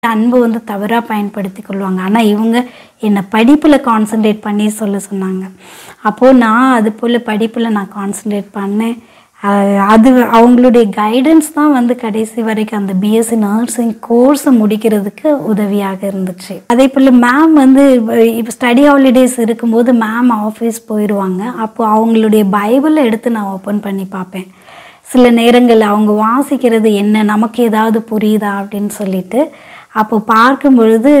அன்பு வந்து தவறாக பயன்படுத்தி கொள்வாங்க ஆனால் இவங்க என்னை படிப்பில் கான்சென்ட்ரேட் பண்ணி சொல்ல சொன்னாங்க அப்போது நான் அது போல் படிப்பில் நான் கான்சென்ட்ரேட் பண்ணேன் அஹ் அது அவங்களுடைய கைடன்ஸ் தான் வந்து கடைசி வரைக்கும் அந்த பிஎஸ்சி நர்சிங் கோர்ஸை முடிக்கிறதுக்கு உதவியாக இருந்துச்சு அதே போல் மேம் வந்து இப்போ ஸ்டடி ஹாலிடேஸ் இருக்கும்போது மேம் ஆஃபீஸ் போயிடுவாங்க அப்போ அவங்களுடைய பைபிளை எடுத்து நான் ஓப்பன் பண்ணி பார்ப்பேன் சில நேரங்கள் அவங்க வாசிக்கிறது என்ன நமக்கு ஏதாவது புரியுதா அப்படின்னு சொல்லிட்டு அப்போ பார்க்கும் பொழுது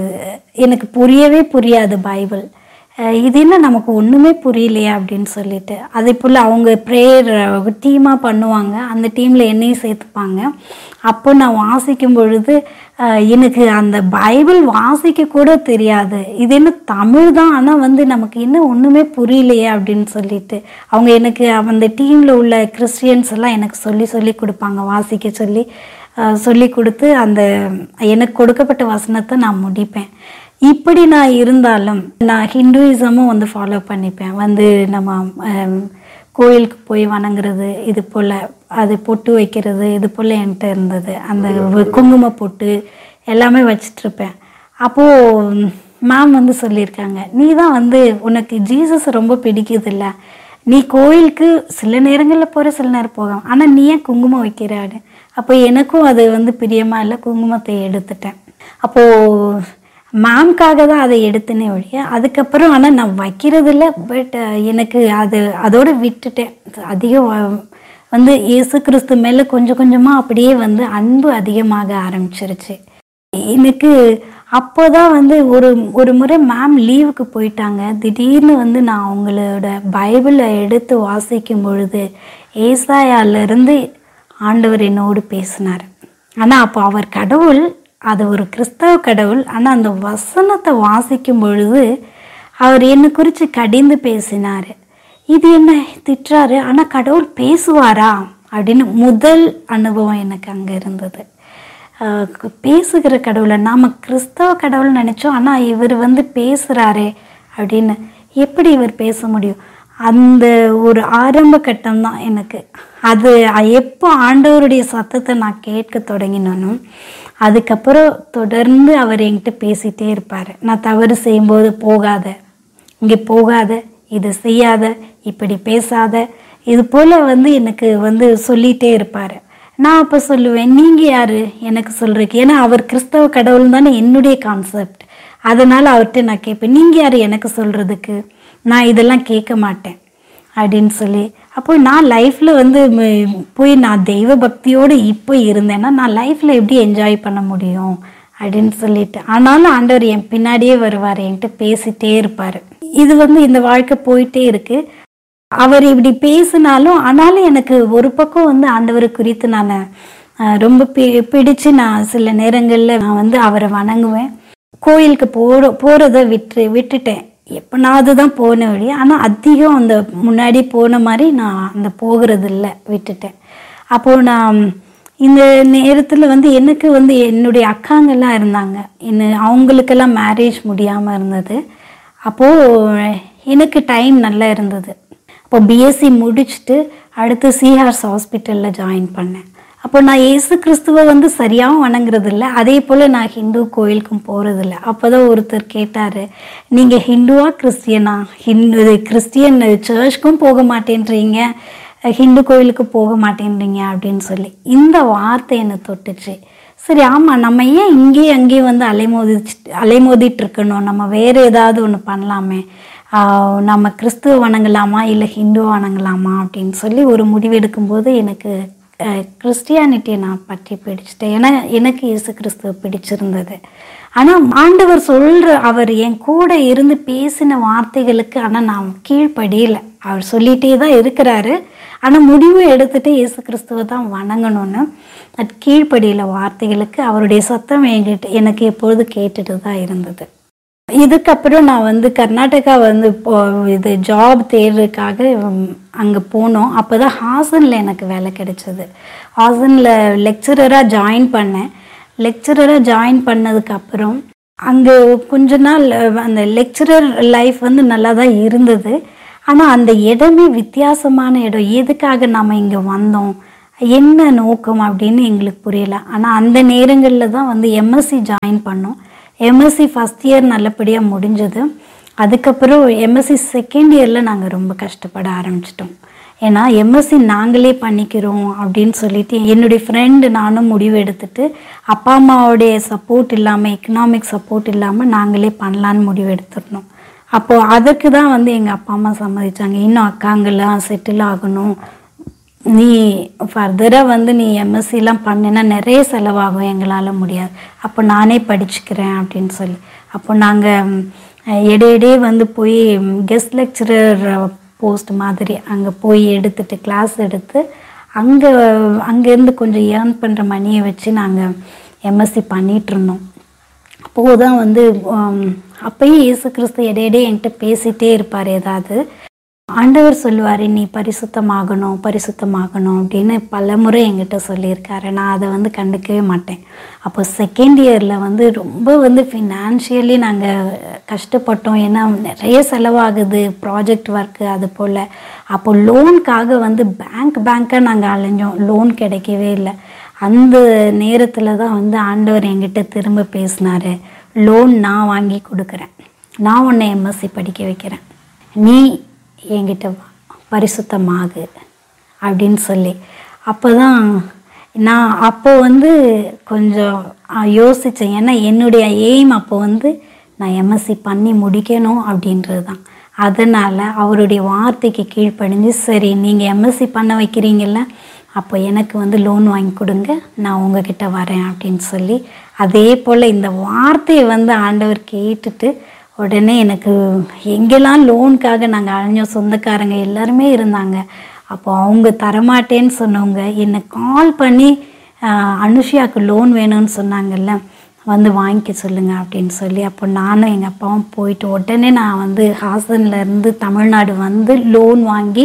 எனக்கு புரியவே புரியாது பைபிள் அஹ் இது என்ன நமக்கு ஒன்றுமே புரியலையே அப்படின்னு சொல்லிட்டு அதே போல் அவங்க ப்ரேயர் டீமாக பண்ணுவாங்க அந்த டீமில் என்னையும் சேர்த்துப்பாங்க அப்போ நான் வாசிக்கும் பொழுது அஹ் எனக்கு அந்த பைபிள் வாசிக்க கூட தெரியாது இது என்ன தமிழ் தான் ஆனால் வந்து நமக்கு என்ன ஒன்றுமே புரியலையே அப்படின்னு சொல்லிட்டு அவங்க எனக்கு அந்த டீமில் உள்ள கிறிஸ்டியன்ஸ் எல்லாம் எனக்கு சொல்லி சொல்லி கொடுப்பாங்க வாசிக்க சொல்லி அஹ் சொல்லி கொடுத்து அந்த எனக்கு கொடுக்கப்பட்ட வசனத்தை நான் முடிப்பேன் இப்படி நான் இருந்தாலும் நான் ஹிந்துயிசமும் வந்து ஃபாலோ பண்ணிப்பேன் வந்து நம்ம ஹம், கோயிலுக்கு போய் வணங்குறது இது போல் அது பொட்டு வைக்கிறது இது போல் என்கிட்ட இருந்தது அந்த வ- குங்கும பொட்டு எல்லாமே வச்சிட்ருப்பேன் அப்போது மேம் வந்து சொல்லியிருக்காங்க நீ தான் வந்து உனக்கு ஜீசஸ் ரொம்ப பிடிக்குதுல்ல நீ கோயிலுக்கு சில நேரங்களில் போகிற சில நேரம் போகாம ஆனால் நீ ஏன் குங்குமம் வைக்கிறாடு அப்போ எனக்கும் அது வந்து பிரியமாக இல்லை குங்குமத்தை எடுத்துட்டேன் அப்போது மேம்காக தான் அதை எடுத்தனே ஒழிய அதுக்கப்புறம் ஆனால் நான் வைக்கிறதில்ல பட் எனக்கு அது அதோடு விட்டுட்டேன் அதிகம் வ- வந்து இயேசு கிறிஸ்து மேலே கொஞ்சம் கொஞ்சமாக அப்படியே வந்து அன்பு அதிகமாக ஆரம்பிச்சிருச்சு எனக்கு அப்போதான் வந்து ஒரு ஒரு முறை மேம் லீவுக்கு போயிட்டாங்க திடீர்னு வந்து நான் அவங்களோட பைபிளை எடுத்து வாசிக்கும் பொழுது ஏசாயாலேருந்து ஆண்டவர் என்னோடு பேசினார் ஆனால் அப்போ அவர் கடவுள் அது ஒரு கிறிஸ்தவ கடவுள் ஆனால் அந்த வசனத்தை வாசிக்கும் பொழுது அவர் என்னை குறித்து கடிந்து பேசினார் இது என்ன திட்டுறாரு ஆனால் கடவுள் பேசுவாரா அப்படின்னு முதல் அனுபவம் எனக்கு அங்கே இருந்தது ஆஹ் க- பேசுகிற கடவுளை நாம் கிறிஸ்தவ கடவுள் நினச்சோம் ஆனால் இவர் வந்து பேசுகிறாரே அப்படின்னு எப்படி இவர் பேச முடியும் அந்த ஒரு ஆரம்ப கட்டம் தான் எனக்கு அது எப்போ ஆண்டவருடைய சத்தத்தை நான் கேட்க தொடங்கினோனோ அதுக்கப்புறம் தொடர்ந்து அவர் என்கிட்ட பேசிகிட்டே இருப்பார் நான் தவறு செய்யும்போது போகாத இங்கே போகாத இது செய்யாத இப்படி பேசாத இது போல் வந்து எனக்கு வந்து சொல்லிகிட்டே இருப்பார் நான் அப்போ சொல்லுவேன் நீங்கள் யார் எனக்கு சொல்கிறதுக்கு ஏன்னா அவர் கிறிஸ்தவ கடவுள் தானே என்னுடைய கான்செப்ட் அதனால் அவர்கிட்ட நான் கேட்பேன் நீங்கள் யார் எனக்கு சொல்கிறதுக்கு நான் இதெல்லாம் கேட்க மாட்டேன் அப்படின்னு சொல்லி அப்போ நான் லைஃப்பில் வந்து ம- போய் நான் தெய்வ பக்தியோடு இப்போ இருந்தேன்னா நான் லைஃப்பில் எப்படி என்ஜாய் பண்ண முடியும் அப்படின்னு சொல்லிட்டு ஆனாலும் ஆண்டவர் என் பின்னாடியே வருவார் என்கிட்ட பேசிட்டே இருப்பார் இது வந்து இந்த வாழ்க்கை போயிட்டே இருக்கு அவர் இப்படி பேசினாலும் ஆனாலும் எனக்கு ஒரு பக்கம் வந்து ஆண்டவர் குறித்து நான் அஹ், ரொம்ப பி பிடிச்சு நான் சில நேரங்களில் நான் வந்து அவரை வணங்குவேன் கோயிலுக்கு போகிற போகிறத விட்டு விட்டுட்டேன் எப்போனாவது தான் போன வழி ஆனால் அதிகம் அந்த முன்னாடி போன மாதிரி நான் அந்த போகிறது இல்லை விட்டுட்டேன் அப்போது நான் இந்த நேரத்தில் வந்து எனக்கு வந்து என்னுடைய அக்காங்கெல்லாம் இருந்தாங்க என்ன அவங்களுக்கெல்லாம் மேரேஜ் முடியாமல் இருந்தது அப்போது எனக்கு டைம் நல்லா இருந்தது அப்போ பிஎஸ்சி முடிச்சுட்டு அடுத்து சிஹார்ஸ் ஹாஸ்பிட்டலில் ஜாயின் பண்ணேன் அப்போ நான் இயேசு கிறிஸ்துவை வந்து சரியாகவும் வணங்குறது இல்ல அதே போல் நான் ஹிந்து கோயிலுக்கும் போகிறதில்ல அப்போ தான் ஒருத்தர் கேட்டார் நீங்கள் ஹிந்துவா கிறிஸ்டியனா ஹிந்து கிறிஸ்டியன் சர்ச்சுக்கும் போக மாட்டேன்றீங்க ஹிந்து கோயிலுக்கு போக மாட்டேன்றீங்க அப்படின்னு சொல்லி இந்த வார்த்தை என்னை தொட்டுச்சு சரி ஆமாம் நம்ம ஏன் இங்கேயும் அங்கேயும் வந்து அலைமோதிச்சு அலைமோதிட்டு இருக்கணும் நம்ம வேறு ஏதாவது ஒன்று பண்ணலாமே ஆஹ் நம்ம கிறிஸ்துவ வணங்கலாமா இல்லை ஹிந்து வணங்கலாமா அப்படின்னு சொல்லி ஒரு முடிவெடுக்கும்போது எனக்கு கிறிஸ்டியானிட்டியை நான் பற்றி பிடிச்சிட்டேன் ஏன்னா எனக்கு இயேசு கிறிஸ்துவ பிடிச்சிருந்தது ஆனால் ஆண்டவர் சொல்கிற அவர் என் கூட இருந்து பேசின வார்த்தைகளுக்கு ஆனால் நான் கீழ்ப்படியல அவர் சொல்லிகிட்டே தான் இருக்கிறாரு ஆனால் முடிவு எடுத்துட்டு இயேசு கிறிஸ்துவை தான் வணங்கணும்னு அது கீழ்ப்படியில வார்த்தைகளுக்கு அவருடைய சத்தம் என்கிட்ட எனக்கு எப்பொழுது கேட்டுட்டு தான் இருந்தது இதுக்கப்புறம் நான் வந்து கர்நாடகா வந்து இப்போ இது ஜாப் தேடுறதுக்காக அங்கே போனோம் அப்போ தான் ஹாசனில் எனக்கு வேலை கிடைச்சது ஹாசனில் லெக்சரராக ஜாயின் பண்ணேன் லெக்சரராக ஜாயின் பண்ணதுக்கப்புறம் அங்கே கொஞ்ச நாள் அஹ், அந்த லெக்சரர் லைஃப் வந்து நல்லா தான் இருந்தது ஆனால் அந்த இடமே வித்தியாசமான இடம் எதுக்காக நம்ம இங்கே வந்தோம் என்ன நோக்கம் அப்படின்னு எங்களுக்கு புரியல ஆனால் அந்த நேரங்களில் தான் வந்து எம்எஸ்சி ஜாயின் பண்ணோம் எம்எஸ்சி ஃபஸ்ட் இயர் நல்லபடியாக முடிஞ்சது அதுக்கப்புறம் எம்எஸ்சி செகண்ட் இயரில் நாங்கள் ரொம்ப கஷ்டப்பட ஆரம்பிச்சிட்டோம் ஏன்னா எம்எஸ்சி நாங்களே பண்ணிக்கிறோம் அப்படின்னு சொல்லிட்டு என்னுடைய ஃப்ரெண்டு நானும் முடிவு எடுத்துட்டு அப்பா அம்மாவுடைய சப்போர்ட் இல்லாமல் எக்கனாமிக் சப்போர்ட் இல்லாமல் நாங்களே பண்ணலான்னு முடிவு எடுத்துருந்தோம் அப்போது அதற்கு தான் வந்து எங்கள் அப்பா அம்மா சம்மதிச்சாங்க இன்னும் அக்காங்கெல்லாம் செட்டில் ஆகணும் நீ ஃபர்தராக வந்து நீ எம்எஸ்சிலாம் பண்ணினா நிறைய செலவாகும் எங்களால் முடியாது அப்போ நானே படிச்சுக்கிறேன் அப்படின்னு சொல்லி அப்போ நாங்கள் இடையிடையே வந்து போய் கெஸ்ட் லெக்சரர் போஸ்ட் மாதிரி அங்கே போய் எடுத்துட்டு கிளாஸ் எடுத்து அங்கே அங்கேருந்து கொஞ்சம் ஏர்ன் பண்ணுற மணியை வச்சு நாங்கள் எம்எஸ்சி பண்ணிகிட்டு இருந்தோம் அப்போது தான் வந்து ஆம், அப்பயும் இயேசு கிறிஸ்து இடையிடையே என்கிட்ட பேசிகிட்டே இருப்பார் ஏதாவது ஆண்டவர் சொல்லுவார் நீ பரிசுத்தமாகணும் பரிசுத்தமாகணும் அப்படின்னு பல முறை என்கிட்ட சொல்லியிருக்காரு நான் அதை வந்து கண்டுக்கவே மாட்டேன் அப்போ செகண்ட் இயரில் வந்து ரொம்ப வந்து ஃபினான்ஷியலி நாங்கள் கஷ்டப்பட்டோம் ஏன்னா நிறைய செலவாகுது ப்ராஜெக்ட் ஒர்க்கு அது போல் அப்போ லோனுக்காக வந்து பேங்க் பேங்க்காக நாங்கள் அலைஞ்சோம் லோன் கிடைக்கவே இல்லை அந்த நேரத்தில் தான் வந்து ஆண்டவர் என்கிட்ட திரும்ப பேசினாரு லோன் நான் வாங்கி கொடுக்குறேன் நான் உன்னை எம்எஸ்சி படிக்க வைக்கிறேன் நீ என்கிட்ட வா, பரிசுத்தமாகு அப்படின்னு சொல்லி அப்போ தான் நான் அப்போ வந்து கொஞ்சம் யோசித்தேன் ஏன்னா என்னுடைய எய்ம் அப்போ வந்து நான் எம்எஸ்சி பண்ணி முடிக்கணும் அப்படின்றது தான் அதனால் அவருடைய வார்த்தைக்கு கீழ்ப்படிஞ்சு சரி நீங்கள் எம்எஸ்சி பண்ண வைக்கிறீங்கல்ல அப்போ எனக்கு வந்து லோன் வாங்கி கொடுங்க நான் உங்ககிட்ட வரேன் அப்படின்னு சொல்லி அதே போல் இந்த வார்த்தையை வந்து ஆண்டவர் கேட்டுட்டு உடனே எனக்கு எங்கெல்லாம் லோனுக்காக நாங்கள் அழிஞ்சோம் சொந்தக்காரங்க எல்லாருமே இருந்தாங்க அப்போ அவங்க தரமாட்டேன்னு சொன்னவங்க என்னை கால் பண்ணி ஆஹ், அனுஷியாவுக்கு லோன் வேணும்னு சொன்னாங்கல்ல வந்து வாங்கிக்க சொல்லுங்க அப்படின்னு சொல்லி அப்போ நானும் எங்கள் அப்பாவும் போயிட்டு உடனே நான் வந்து ஹாசன்ல இருந்து தமிழ்நாடு வந்து லோன் வாங்கி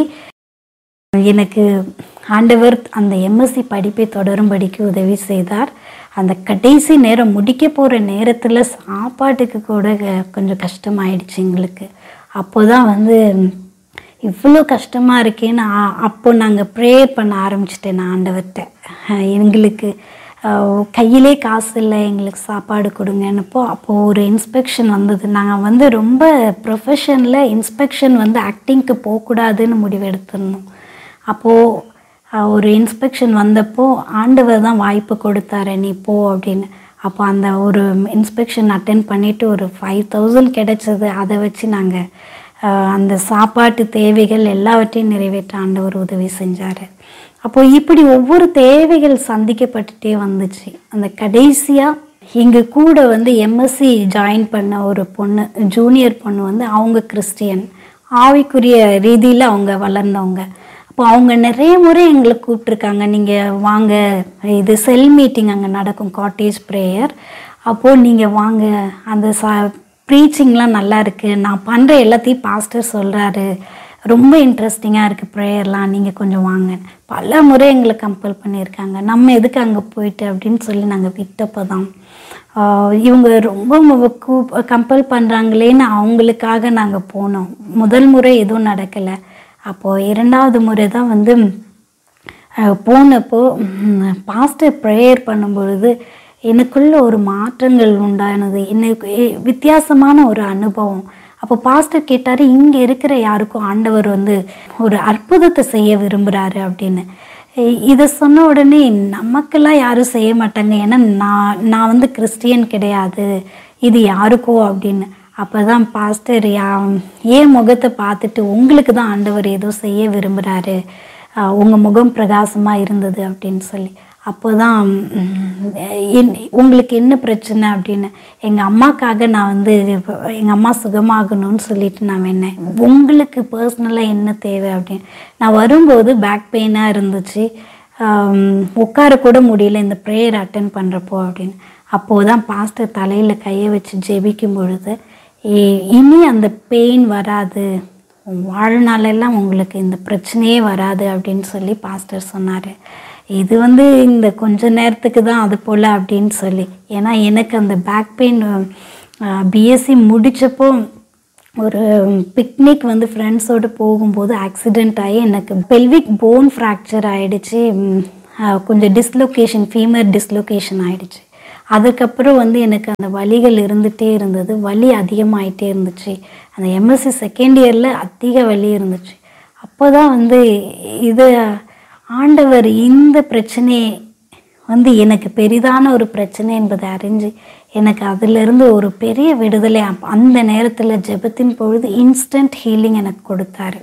எனக்கு ஆண்டவர் அந்த எம்எஸ்சி படிப்பை தொடரும்படிக்கு உதவி செய்தார் அந்த கடைசி நேரம் முடிக்க போகிற நேரத்தில் சாப்பாட்டுக்கு கூட க- கொஞ்சம் கஷ்டமாயிடுச்சு எங்களுக்கு அப்போ தான் வந்து இவ்வளோ கஷ்டமாக இருக்கேன்னு ஆ- அப்போ நாங்கள் ப்ரேயர் பண்ண ஆரம்பிச்சிட்டேன் நான் ஆண்டவர்கிட்ட அஹ் எங்களுக்கு அஹ், கையிலே காசு இல்லை எங்களுக்கு சாப்பாடு கொடுங்கன்னப்போ அப்போது ஒரு இன்ஸ்பெக்ஷன் வந்தது நாங்கள் வந்து ரொம்ப ப்ரொஃபஷனில் இன்ஸ்பெக்ஷன் வந்து ஆக்டிங்க்கு போகக்கூடாதுன்னு முடிவு எடுத்திருந்தோம் அப்போது ஒரு இன்ஸ்பெக்ஷன் வந்தப்போ ஆண்டவர் தான் வாய்ப்பு கொடுத்தாரு நீ போ அப்படின்னு அப்போ அந்த ஒரு இன்ஸ்பெக்ஷன் அட்டென்ட் பண்ணிவிட்டு ஒரு ஃபைவ் தௌசண்ட் கிடைச்சது அதை வச்சு நாங்கள் அந்த சாப்பாட்டு தேவைகள் எல்லாவற்றையும் நிறைவேற்ற ஆண்டவர் உதவி செஞ்சார் அப்போது இப்படி ஒவ்வொரு தேவைகள் சந்திக்கப்பட்டுட்டே வந்துச்சு அந்த கடைசியாக எங்கள் கூட வந்து எம்எஸ்சி ஜாயின் பண்ண ஒரு பொண்ணு ஜூனியர் பொண்ணு வந்து அவங்க கிறிஸ்டியன் ஆவிக்குரிய ரீதியில் அவங்க வளர்ந்தவங்க அப்போ அவங்க நிறைய முறை எங்களை கூப்பிட்ருக்காங்க நீங்கள் வாங்க இது செல் மீட்டிங் அங்கே நடக்கும் காட்டேஜ் ப்ரேயர் அப்போது நீங்கள் வாங்க அந்த சா ப்ரீச்சிங்லாம் நல்லா இருக்குது நான் பண்ணுற எல்லாத்தையும் பாஸ்டர் சொல்கிறாரு ரொம்ப இன்ட்ரெஸ்டிங்காக இருக்குது ப்ரேயர்லாம் நீங்கள் கொஞ்சம் வாங்க பல முறை எங்களை கம்பல் பண்ணியிருக்காங்க நம்ம எதுக்கு அங்கே போயிட்டு அப்படின்னு சொல்லி நாங்கள் விட்டப்போ தான் ஆஹ் இவங்க ரொம்ப கம்பல் பண்ணுறாங்களேன்னு அவங்களுக்காக நாங்கள் போனோம் முதல் முறை எதுவும் நடக்கலை அப்போது இரண்டாவது முறை தான் வந்து அஹ், போனப்போ பாஸ்டர் ப்ரேயர் பண்ணும்பொழுது எனக்குள்ள ஒரு மாற்றங்கள் உண்டானது எனக்கு எ- வித்தியாசமான ஒரு அனுபவம் அப்போ பாஸ்டர் கேட்டார் இங்கே இருக்கிற யாருக்கும் ஆண்டவர் வந்து ஒரு அற்புதத்தை செய்ய விரும்புகிறாரு அப்படின்னு இ- இதை சொன்ன உடனே நமக்கெல்லாம் யாரும் செய்ய மாட்டாங்க ஏன்னா நான் நான் வந்து கிறிஸ்டியன் கிடையாது இது யாருக்கோ அப்படின்னு அப்போ தான் பாஸ்டர் யா ஏன் முகத்தை பார்த்துட்டு உங்களுக்கு தான் ஆண்டவர் ஏதோ செய்ய விரும்புகிறாரு உங்கள் முகம் பிரகாசமாக இருந்தது அப்படின்னு சொல்லி அப்போ தான் உங்களுக்கு என்ன பிரச்சனை அப்படின்னு எங்கள் அம்மாக்காக நான் வந்து எங்கள் அம்மா சுகமாகணும்னு சொல்லிட்டு நான் வேணேன் உங்களுக்கு பர்சனலாக என்ன தேவை அப்படின்னு நான் வரும்போது பேக் பெயினாக இருந்துச்சு ஆம், உட்கார கூட முடியல இந்த ப்ரேயர் அட்டன் பண்ணுறப்போ அப்படின்னு அப்போது தான் பாஸ்டர் தலையில் கையை வச்சு ஜெபிக்கும் பொழுது "ஏ- இனி அந்த பெயின் வராது உன் வாழ்நாளெல்லாம் உங்களுக்கு இந்த பிரச்சனையே வராது அப்படின்னு சொல்லி பாஸ்டர் சொன்னார் இது வந்து இந்த கொஞ்ச நேரத்துக்கு தான் அது போல் அப்படின்னு சொல்லி ஏன்னா எனக்கு அந்த பேக் பெயின் பிஎஸ்சி முடித்தப்போ ஒரு பிக்னிக் வந்து ஃப்ரெண்ட்ஸோடு போகும்போது ஆக்சிடெண்ட் ஆகி எனக்கு பெல்விக் போன் ஃப்ராக்சர் ஆகிடுச்சு ஆஹ், கொஞ்சம் டிஸ்லொகேஷன் ஃபீமர் டிஸ்லொகேஷன் ஆயிடுச்சு அதுக்கப்புறம் வந்து எனக்கு அந்த வலிகள் இருந்துகிட்டே இருந்தது வலி அதிகமாயிட்டே இருந்துச்சு அந்த எம்எஸ்சி செகண்ட் இயரில் அதிக வலி இருந்துச்சு அப்போ தான் வந்து இது ஆண்டவர் இந்த பிரச்சனையை வந்து எனக்கு பெரிதான ஒரு பிரச்சனை என்பதை அறிஞ்சு எனக்கு அதிலிருந்து ஒரு பெரிய விடுதலை அப்ப- அந்த நேரத்தில் ஜெபத்தின் பொழுது இன்ஸ்டன்ட் ஹீலிங் எனக்கு கொடுத்தாரு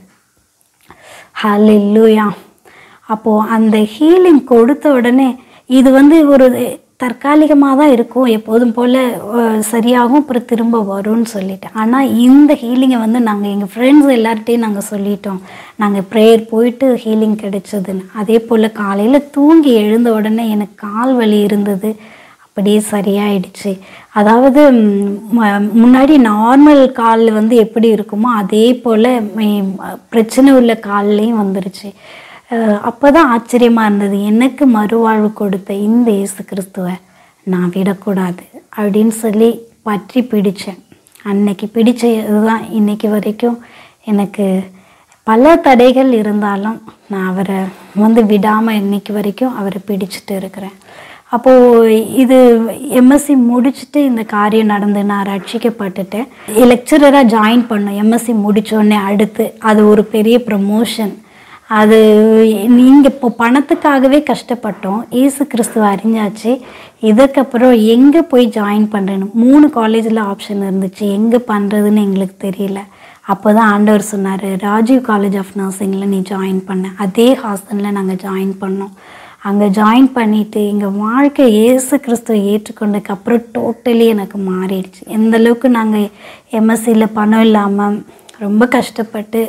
ஹalleluya அப்போது அந்த ஹீலிங் கொடுத்த உடனே இது வந்து ஒரு தற்காலிகமாக தான் இருக்கும் எப்போதும் போல் சரியாகும் அப்புறம் திரும்ப வரும்னு சொல்லிட்டேன் ஆனால் இந்த ஹீலிங்கை வந்து நாங்கள் எங்கள் ஃப்ரெண்ட்ஸ் எல்லார்ட்டையும் நாங்கள் சொல்லிட்டோம் நாங்கள் ப்ரேயர் போயிட்டு ஹீலிங் கிடைச்சதுன்னு அதே போல் காலையில் தூங்கி எழுந்த உடனே எனக்கு கால் வலி இருந்தது அப்படியே சரியாயிடுச்சு அதாவது ம், ம- முன்னாடி நார்மல் கால் வந்து எப்படி இருக்குமோ அதே போல் பிரச்சனை உள்ள கால்லையும் வந்துருச்சு அப்போ தான் ஆச்சரியமாக இருந்தது எனக்கு மறுவாழ்வு கொடுத்த இந்த இயேசு கிறிஸ்துவை நான் விடக்கூடாது அப்படின்னு சொல்லி பற்றி பிடிச்சேன் அன்னைக்கு பிடிச்ச இதுதான் இன்னைக்கு வரைக்கும் எனக்கு பல தடைகள் இருந்தாலும் நான் அவரை வந்து விடாமல் இன்னைக்கு வரைக்கும் அவரை பிடிச்சிட்டு இருக்கிறேன் அப்போது இது எம்எஸ்சி முடிச்சுட்டு இந்த காரியம் நடந்து நான் ரட்சிக்கப்பட்டுட்டேன் லெக்சரராக ஜாயின் பண்ணேன் எம்எஸ்சி முடித்தோடனே அடுத்து அது ஒரு பெரிய ப்ரமோஷன் அது நீங்கள் இப்போ பணத்துக்காகவே கஷ்டப்பட்டோம் ஏசு கிறிஸ்துவ அறிஞ்சாச்சு இதுக்கப்புறம் எங்கே போய் ஜாயின் பண்ணுறேன்னு மூணு காலேஜில் ஆப்ஷன் இருந்துச்சு எங்கே பண்ணுறதுன்னு எங்களுக்கு தெரியல அப்போ தான் ஆண்டவர் சொன்னார் ராஜீவ் காலேஜ் ஆஃப் நர்சிங்கில் நீ ஜாயின் பண்ண அதே ஹாஸ்டலில் நாங்கள் ஜாயின் பண்ணோம் அங்கே ஜாயின் பண்ணிவிட்டு எங்கள் வாழ்க்கை இயேசு கிறிஸ்துவை ஏற்றுக்கொண்டதுக்கு அப்புறம் டோட்டலி எனக்கு மாறிடுச்சு எந்த அளவுக்கு நாங்கள் எம்எஸ்சியில் பணம் இல்லாமல் ரொம்ப கஷ்டப்பட்டு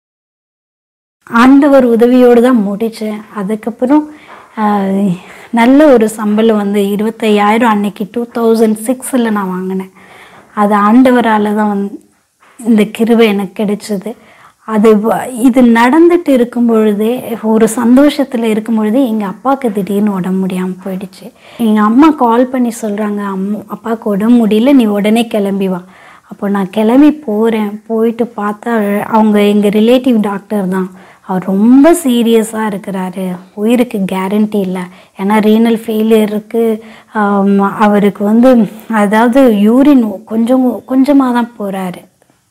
ஆண்டவர் உதவியோடு தான் முடித்தேன் அதுக்கப்புறம் ஆஹ், நல்ல ஒரு சம்பளம் வந்து இருபத்தையாயிரம் அன்னைக்கு டூ தௌசண்ட் சிக்ஸில் நான் வாங்கினேன் அது ஆண்டவரால் தான் வந்து இந்த கிருபை எனக்கு கிடைச்சது அது வ- இது நடந்துட்டு இருக்கும் பொழுதே ஒரு சந்தோஷத்தில் இருக்கும் பொழுதே எங்கள் அப்பாவுக்கு திடீர்னு உடம்பு முடியாமல் போயிடுச்சு எங்கள் அம்மா கால் பண்ணி சொல்கிறாங்க அம்மா அப்பாவுக்கு உடம்பு முடியல நீ உடனே கிளம்பி வா அப்போ நான் கிளம்பி போகிறேன் போயிட்டு பார்த்தா அவங்க எங்கள் ரிலேட்டிவ் டாக்டர் தான் அவர் ரொம்ப சீரியஸாக இருக்கிறாரு உயிருக்கு கேரண்டி இல்லை ஏன்னா ரீனல் ஃபெயிலியருக்கு அவருக்கு வந்து அதாவது யூரின் கொஞ்சம் கொஞ்சமாக தான் போகிறாரு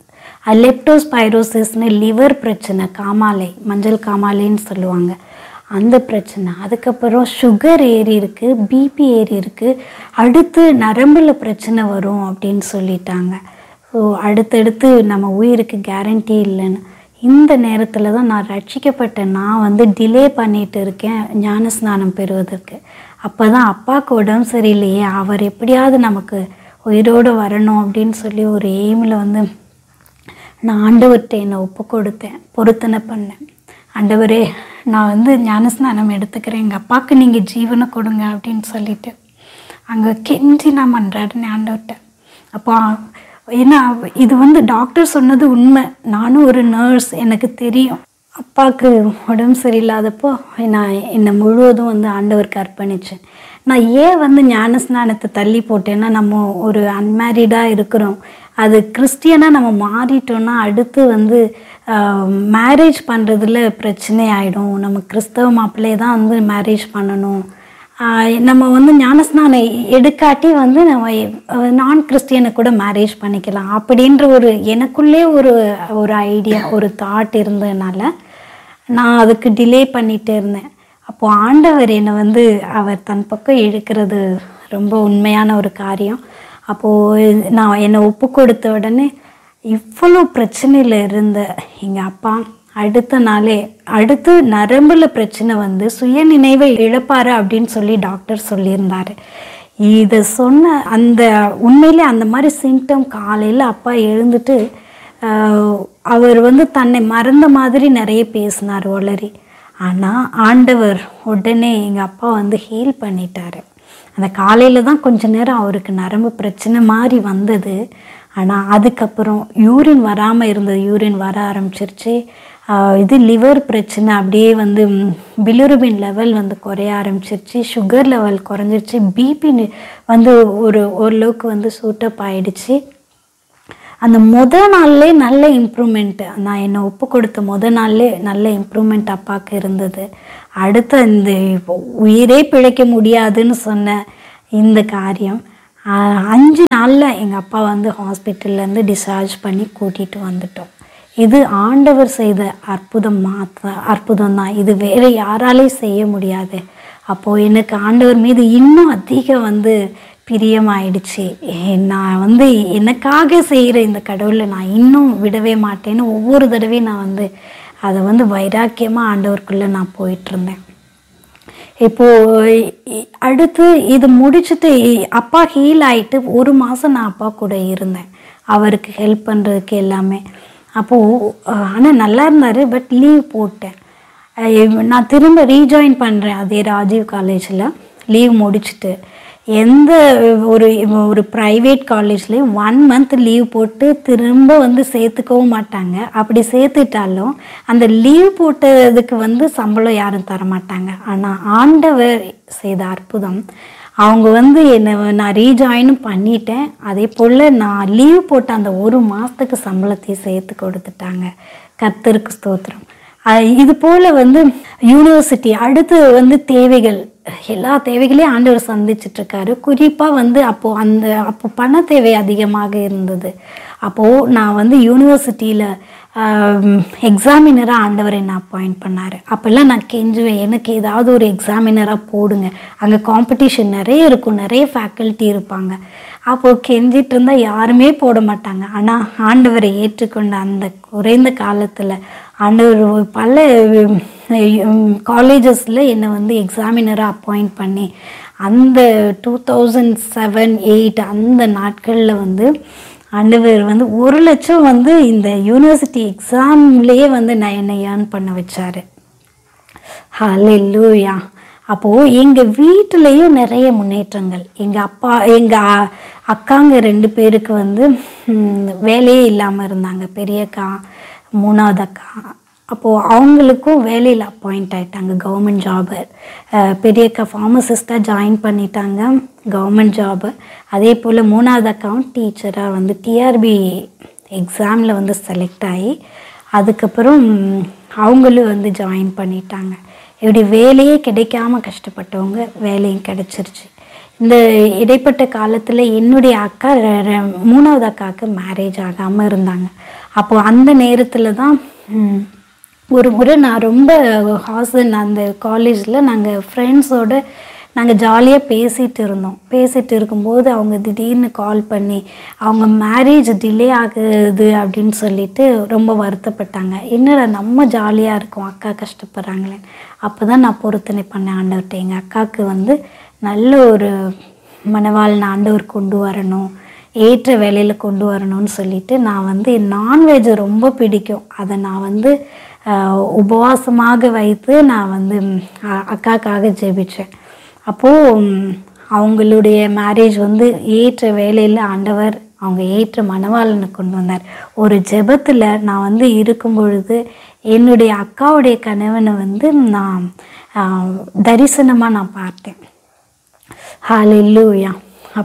லெப்டோஸ்பைரோசிஸ்னு லிவர் பிரச்சனை காமாலை மஞ்சள் காமாலைன்னு சொல்லுவாங்க அந்த பிரச்சனை அதுக்கப்புறம் சுகர் ஏறி இருக்கு பிபி ஏறி இருக்கு அடுத்து நரம்புல பிரச்சனை வரும் அப்படின்னு சொல்லிட்டாங்க ஸோ அடுத்தடுத்து நம்ம உயிருக்கு கேரண்டி இல்லைன்னு இந்த நேரத்தில் தான் நான் ரட்சிக்கப்பட்ட நான் வந்து டிலே பண்ணிட்டு இருக்கேன் ஞான ஸ்நானம் பெறுவதற்கு அப்போ தான் அப்பாவுக்கு உடம்பு சரியில்லையே அவர் எப்படியாவது நமக்கு உயிரோடு வரணும் அப்படின்னு சொல்லி ஒரு எய்மில் வந்து நான் ஆண்டவர்கிட்ட என்னை ஒப்பு கொடுத்தேன் பொருத்தனை பண்ணேன் ஆண்டவரே நான் வந்து ஞானஸ்நானம் எடுத்துக்கிறேன் எங்கள் அப்பாவுக்கு நீங்கள் ஜீவனை கொடுங்க அப்படின்னு சொல்லிட்டு அங்கே கெஞ்சி நான் பண்ணுறாருன்னு ஆண்டவர்கிட்ட அப்போ ஏன்னா இது வந்து டாக்டர் சொன்னது உண்மை நானும் ஒரு நர்ஸ் எனக்கு தெரியும் அப்பாவுக்கு உடம்பு சரியில்லாதப்போ நான் என்னை முழுவதும் வந்து ஆண்டவருக்கு அர்ப்பணித்தேன் நான் ஏன் வந்து ஞானஸ்நானத்தை தள்ளி போட்டேன்னா நம்ம ஒரு அன்மேரிடாக இருக்கிறோம் அது கிறிஸ்டியனாக நம்ம மாறிட்டோம்னா அடுத்து வந்து மேரேஜ் பண்ணுறதுல பிரச்சனை ஆகிடும் நம்ம கிறிஸ்தவ மாப்பிள்ளையை தான் வந்து மேரேஜ் பண்ணணும் ஆஹ் நம்ம வந்து ஞானஸ்நானம் எடுக்காட்டி வந்து நம்ம நான் கிறிஸ்டியனை கூட மேரேஜ் பண்ணிக்கலாம் அப்படின்ற ஒரு எனக்குள்ளே ஒரு ஒரு ஐடியா ஒரு தாட் இருந்ததுனால நான் அதுக்கு டிலே பண்ணிகிட்டே இருந்தேன் அப்போது ஆண்டவர் என்னை வந்து அவர் தன் பக்கம் இழுக்கிறது ரொம்ப உண்மையான ஒரு காரியம் அப்போது நான் என்னை ஒப்பு கொடுத்த உடனே இவ்வளோ பிரச்சனையில் இருந்த எங்கள் அப்பா அடுத்த நாளே அடுத்து நரம்புல பிரச்சனை வந்து சுய நினைவை இழப்பாரு அப்படின்னு சொல்லி டாக்டர் சொல்லியிருந்தாரு இதை சொன்ன அந்த உண்மையிலே அந்த மாதிரி சிம்டம் காலையில் அப்பா எழுந்துட்டு ஆஹ், அவர் வந்து தன்னை மறந்த மாதிரி நிறைய பேசினார் ஒளரி ஆனால் ஆண்டவர் உடனே எங்கள் அப்பா வந்து ஹீல் பண்ணிட்டாரு அந்த காலையில் தான் கொஞ்ச நேரம் அவருக்கு நரம்பு பிரச்சனை மாதிரி வந்தது ஆனால் அதுக்கப்புறம் யூரின் வராமல் இருந்தது யூரின் வர ஆரம்பிச்சிருச்சு ஆஹ் இது லிவர் பிரச்சனை அப்படியே வந்து பிலிருபின் லெவல் வந்து குறைய ஆரம்பிச்சிருச்சு சுகர் லெவல் குறைஞ்சிருச்சு பிபி வந்து ஒரு ஓரளவுக்கு வந்து சூட்டப் ஆயிடுச்சு அந்த முத நாள்லே நல்ல இம்ப்ரூவ்மெண்ட் நான் என்னை ஒப்பு கொடுத்த முத நாள்லே நல்ல இம்ப்ரூவ்மெண்ட் அப்பாவுக்கு இருந்தது அடுத்த இந்த இப்போ உயிரே பிழைக்க முடியாதுன்னு சொன்ன இந்த காரியம் ஆஹ், அஞ்சு நாளில் எங்கள் அப்பா வந்து ஹாஸ்பிட்டல்லேருந்து டிஸ்சார்ஜ் பண்ணி கூட்டிகிட்டு வந்துட்டோம் இது ஆண்டவர் செய்த அற்புதம் மாத்த அற்புதம் தான் இது வேற யாராலையும் செய்ய முடியாது அப்போது எனக்கு ஆண்டவர் மீது இன்னும் அதிக வந்து பிரியமாயிடுச்சு ஏ, நான் வந்து எனக்காக செய்கிற இந்த கடவுளை நான் இன்னும் விடவே மாட்டேன்னு ஒவ்வொரு தடவையும் நான் வந்து அதை வந்து வைராக்கியமாக ஆண்டவருக்குள்ளே நான் போயிட்டு இருந்தேன் இப்போ இ- அடுத்து இது முடிச்சுட்டு இ- அப்பா ஹீல் ஆயிட்டு ஒரு மாதம் நான் அப்பா கூட இருந்தேன் அவருக்கு ஹெல்ப் பண்ணுறதுக்கு எல்லாமே அப்போது ஆனால் நல்லா இருந்தார் பட் லீவ் போட்டேன் அஹ் நான் திரும்ப ரீஜாயின் பண்ணுறேன் அதே ராஜீவ் காலேஜில் லீவ் முடிச்சுட்டு எந்த ஒரு ஒரு ப்ரைவேட் காலேஜ்லேயும் ஒன் மந்த் லீவ் போட்டு திரும்ப வந்து சேர்த்துக்கவும் மாட்டாங்க அப்படி சேர்த்துட்டாலும் அந்த லீவ் போட்டதுக்கு வந்து சம்பளம் யாரும் தர மாட்டாங்க ஆனால் ஆண்டவர் செய்த அற்புதம் அவங்க வந்து என்னை நான் ரீஜாயினும் பண்ணிட்டேன் அதே போல் நான் லீவ் போட்ட அந்த ஒரு மாதத்துக்கு சம்பளத்தையும் சேர்த்து கொடுத்துட்டாங்க கர்த்தருக்கு ஸ்தோத்திரம் அஹ் இது போல் வந்து யூனிவர்சிட்டி அடுத்து வந்து தேவைகள் எல்லா தேவைகளையும் ஆண்டவர் சந்திச்சிட்டு இருக்காரு குறிப்பாக வந்து அப்போது அந்த அப்போ பண தேவை அதிகமாக இருந்தது அப்போது நான் வந்து யூனிவர்சிட்டியில் எக்ஸாமினராக ஆண்டவர் என்னை அப்பாயிண்ட் பண்ணார் அப்போல்லாம் நான் கெஞ்சுவேன் எனக்கு ஏதாவது ஒரு எக்ஸாமினராக போடுங்க அங்கே காம்படிஷன் நிறைய இருக்கும் நிறைய ஃபேக்கல்ட்டி இருப்பாங்க அப்போது கெஞ்சிட்டு இருந்தால் யாருமே போட மாட்டாங்க ஆனால் ஆண்டவரை ஏற்றுக்கொண்ட அந்த குறைந்த காலத்தில் ஆண்டவர் பல காலேஜஸில் என்னை வந்து எக்ஸாமினராக அப்பாயிண்ட் பண்ணி அந்த டூ தௌசண்ட் செவன் எயிட் அந்த நாட்களில் வந்து ஆண்டவர் வந்து ஒரு லட்சம் வந்து இந்த யூனிவர்சிட்டி எக்ஸாம்லேயே வந்து நான் என்னை ஏர்ன் பண்ண வச்சாரு ஹalleluya அப்போது எங்கள் வீட்டிலையும் நிறைய முன்னேற்றங்கள் எங்கள் அப்பா எங்கள் அக்காங்க ரெண்டு பேருக்கு வந்து ம், வேலையே இல்லாமல் இருந்தாங்க பெரிய அக்கா மூணாவது அக்கா அப்போது அவங்களுக்கும் வேலையில் அப்பாயிண்ட் ஆயிட்டாங்க கவர்மெண்ட் ஜாபு பெரிய அக்கா ஃபார்மசிஸ்ட்டாக ஜாயின் பண்ணிட்டாங்க கவர்மெண்ட் ஜாபு அதே போல் மூணாவது அக்காவும் டீச்சராக வந்து டிஆர்பி எக்ஸாமில் வந்து செலக்ட் ஆகி அதுக்கப்புறம் அவங்களும் வந்து ஜாயின் பண்ணிட்டாங்க இப்படி வேலையே கிடைக்காம கஷ்டப்பட்டவங்க வேலையும் கிடைச்சிருச்சு இந்த இடைப்பட்ட காலத்தில் என்னுடைய அக்கா ரெ- ரெ- மூணாவது அக்காவுக்கு மேரேஜ் ஆகாமல் இருந்தாங்க அப்போது அந்த நேரத்தில் தான் ம், ஒரு முறை நான் ரொம்ப ஹாசன் அந்த காலேஜில் நாங்கள் ஃப்ரெண்ட்ஸோட நாங்கள் ஜாலியாக பேசிகிட்டு இருந்தோம் பேசிகிட்டு இருக்கும்போது அவங்க திடீர்னு கால் பண்ணி அவங்க மேரேஜ் டிலே ஆகுது அப்படின்னு சொல்லிட்டு ரொம்ப வருத்தப்பட்டாங்க என்னடா நம்ம ஜாலியாக இருக்கோம் அக்கா கஷ்டப்படுறாங்களே அப்போ தான் நான் பொருத்தனை பண்ணேன் ஆண்டவர்கிட்ட எங்கள் அக்காவுக்கு வந்து நல்ல ஒரு மணவாளன் ஆண்டவர் கொண்டு வரணும் ஏற்ற வேலையில் கொண்டு வரணும்னு சொல்லிட்டு நான் வந்து நான்வெஜ் ரொம்ப பிடிக்கும் அதை நான் வந்து ஆஹ், உபவாசமாக வைத்து நான் வந்து ம், அ- அக்காக்காக ஜெபிச்சேன் அப்போது ம், அவங்களுடைய மேரேஜ் வந்து ஏற்ற வேலையில் ஆண்டவர் அவங்க ஏற்ற மணவாளனை கொண்டு வந்தார் ஒரு ஜெபத்தில் நான் வந்து இருக்கும் பொழுது என்னுடைய அக்காவுடைய கணவனை வந்து நான் தரிசனமாக நான் பார்த்தேன் ஹalleluya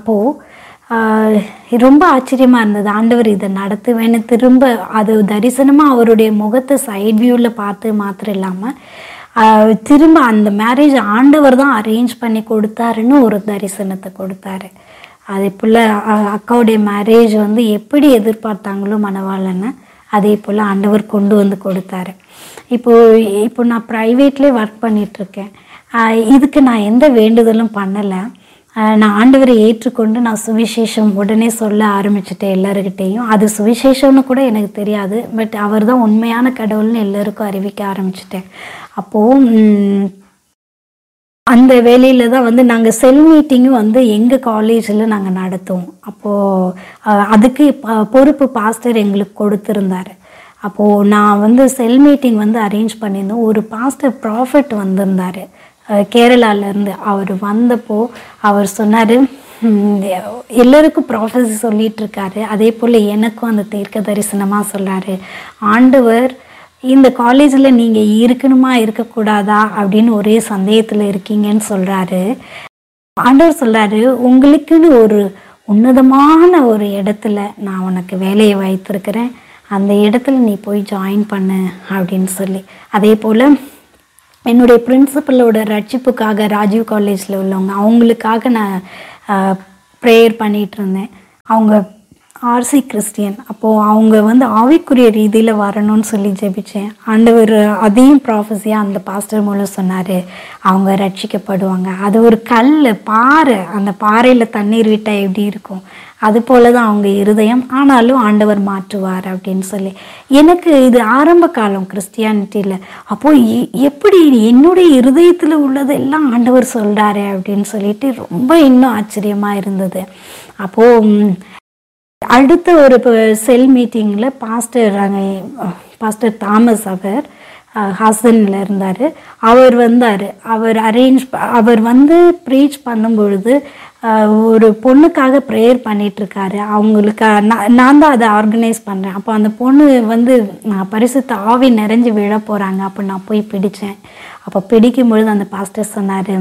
அப்போது ரொம்ப ஆச்சரியமாக இருந்தது ஆண்டவர் இதை நடத்துவேன்னு திரும்ப அது தரிசனமாக அவருடைய முகத்தை சைட் வியூவில் பார்த்து மாத்திரம் இல்லாமல் திரும்ப அந்த மேரேஜ் ஆண்டவர் தான் அரேஞ்ச் பண்ணி கொடுத்தாருன்னு ஒரு தரிசனத்தை கொடுத்தாரு அதே போல் அக்காவுடைய மேரேஜ் வந்து எப்படி எதிர்பார்த்தாங்களோ மணவாளன்னு அதே போல் ஆண்டவர் கொண்டு வந்து கொடுத்தாரு இப்போ இப்போ நான் ப்ரைவேட்லேயே ஒர்க் பண்ணிகிட்ருக்கேன் இதுக்கு நான் எந்த வேண்டுதலும் பண்ணலை ஆஹ் நான் ஆண்டவரை ஏற்றுக்கொண்டு நான் சுவிசேஷம் உடனே சொல்ல ஆரம்பிச்சிட்டேன் எல்லாருக்கிட்டேயும் அது சுவிசேஷம்னு கூட எனக்கு தெரியாது பட் அவர் தான் உண்மையான கடவுள்னு எல்லாருக்கும் அறிவிக்க ஆரம்பிச்சிட்டேன் அப்போது அந்த வேலையில் தான் வந்து நாங்கள் செல் மீட்டிங்கும் வந்து எங்கள் காலேஜில் நாங்கள் நடத்துவோம் அப்போது அதுக்கு ப- பொறுப்பு பாஸ்டர் எங்களுக்கு கொடுத்துருந்தாரு அப்போது நான் வந்து செல் மீட்டிங் வந்து அரேஞ்ச் பண்ணியிருந்தோம் ஒரு பாஸ்டர் ப்ராஃபிட் வந்திருந்தார் கேரளாலேருந்து அவர் வந்தப்போ அவர் சொன்னார் எல்லாருக்கும் ப்ராஃபஸி சொல்லிட்டு இருக்காரு அதே போல் எனக்கும் அந்த தீர்க்க தரிசனமாக சொல்றாரு ஆண்டவர் இந்த காலேஜில் நீங்கள் இருக்கணுமா இருக்கக்கூடாதா அப்படின்னு ஒரே சந்தேகத்தில் இருக்கீங்கன்னு சொல்கிறாரு ஆண்டவர் சொல்றாரு உங்களுக்குன்னு ஒரு உன்னதமான ஒரு இடத்துல நான் உனக்கு வேலையை வைத்திருக்கிறேன் அந்த இடத்துல நீ போய் ஜாயின் பண்ணு அப்படின்னு சொல்லி அதே போல் என்னுடைய பிரின்சிபலோட ரட்சிப்புக்காக ராஜீவ் காலேஜில் உள்ளவங்க அவங்களுக்காக நான் ப்ரேயர் பண்ணிகிட்டு இருந்தேன் அவங்க ஆர்சி கிறிஸ்டியன் அப்போது அவங்க வந்து ஆவிக்குரிய ரீதியில் வரணும்னு சொல்லி ஜெபிச்சேன் ஆண்டவர் அதையும் ப்ராஃபஸியாக அந்த பாஸ்டர் மூலம் சொன்னார் அவங்க ரட்சிக்கப்படுவாங்க அது ஒரு கல் பாறை அந்த பாறையில் தண்ணீர் விட்டால் எப்படி இருக்கும் அது போல தான் அவங்க இருதயம் ஆனாலும் ஆண்டவர் மாற்றுவார் அப்படின்னு சொல்லி எனக்கு இது ஆரம்ப காலம் கிறிஸ்டியானிட்டியில் அப்போது எ- எப்படி என்னுடைய இருதயத்தில் உள்ளதெல்லாம் ஆண்டவர் சொல்கிறாரு அப்படின்னு சொல்லிட்டு ரொம்ப இன்னும் ஆச்சரியமாக இருந்தது அப்போது அடுத்த ஒரு செல் மீட்டிங்கில் பாஸ்டர் அங்கே பாஸ்டர் தாமஸ் அவர் ஹாசனில் இருந்தார் அவர் வந்தார் அவர் அரேஞ்ச் அவர் வந்து ப்ரீச் பண்ணும் பொழுது அஹ், ஒரு பொண்ணுக்காக ப்ரேயர் பண்ணிகிட்ருக்காரு அவங்களுக்கு நான் நான் தான் அதை ஆர்கனைஸ் பண்ணுறேன் அப்போ அந்த பொண்ணு வந்து நான் பரிசுத்த ஆவி நிறைஞ்சு விழ போகிறாங்க அப்போ நான் போய் பிடிச்சேன் அப்போ பிடிக்கும் பொழுது அந்த பாஸ்டர் சொன்னார்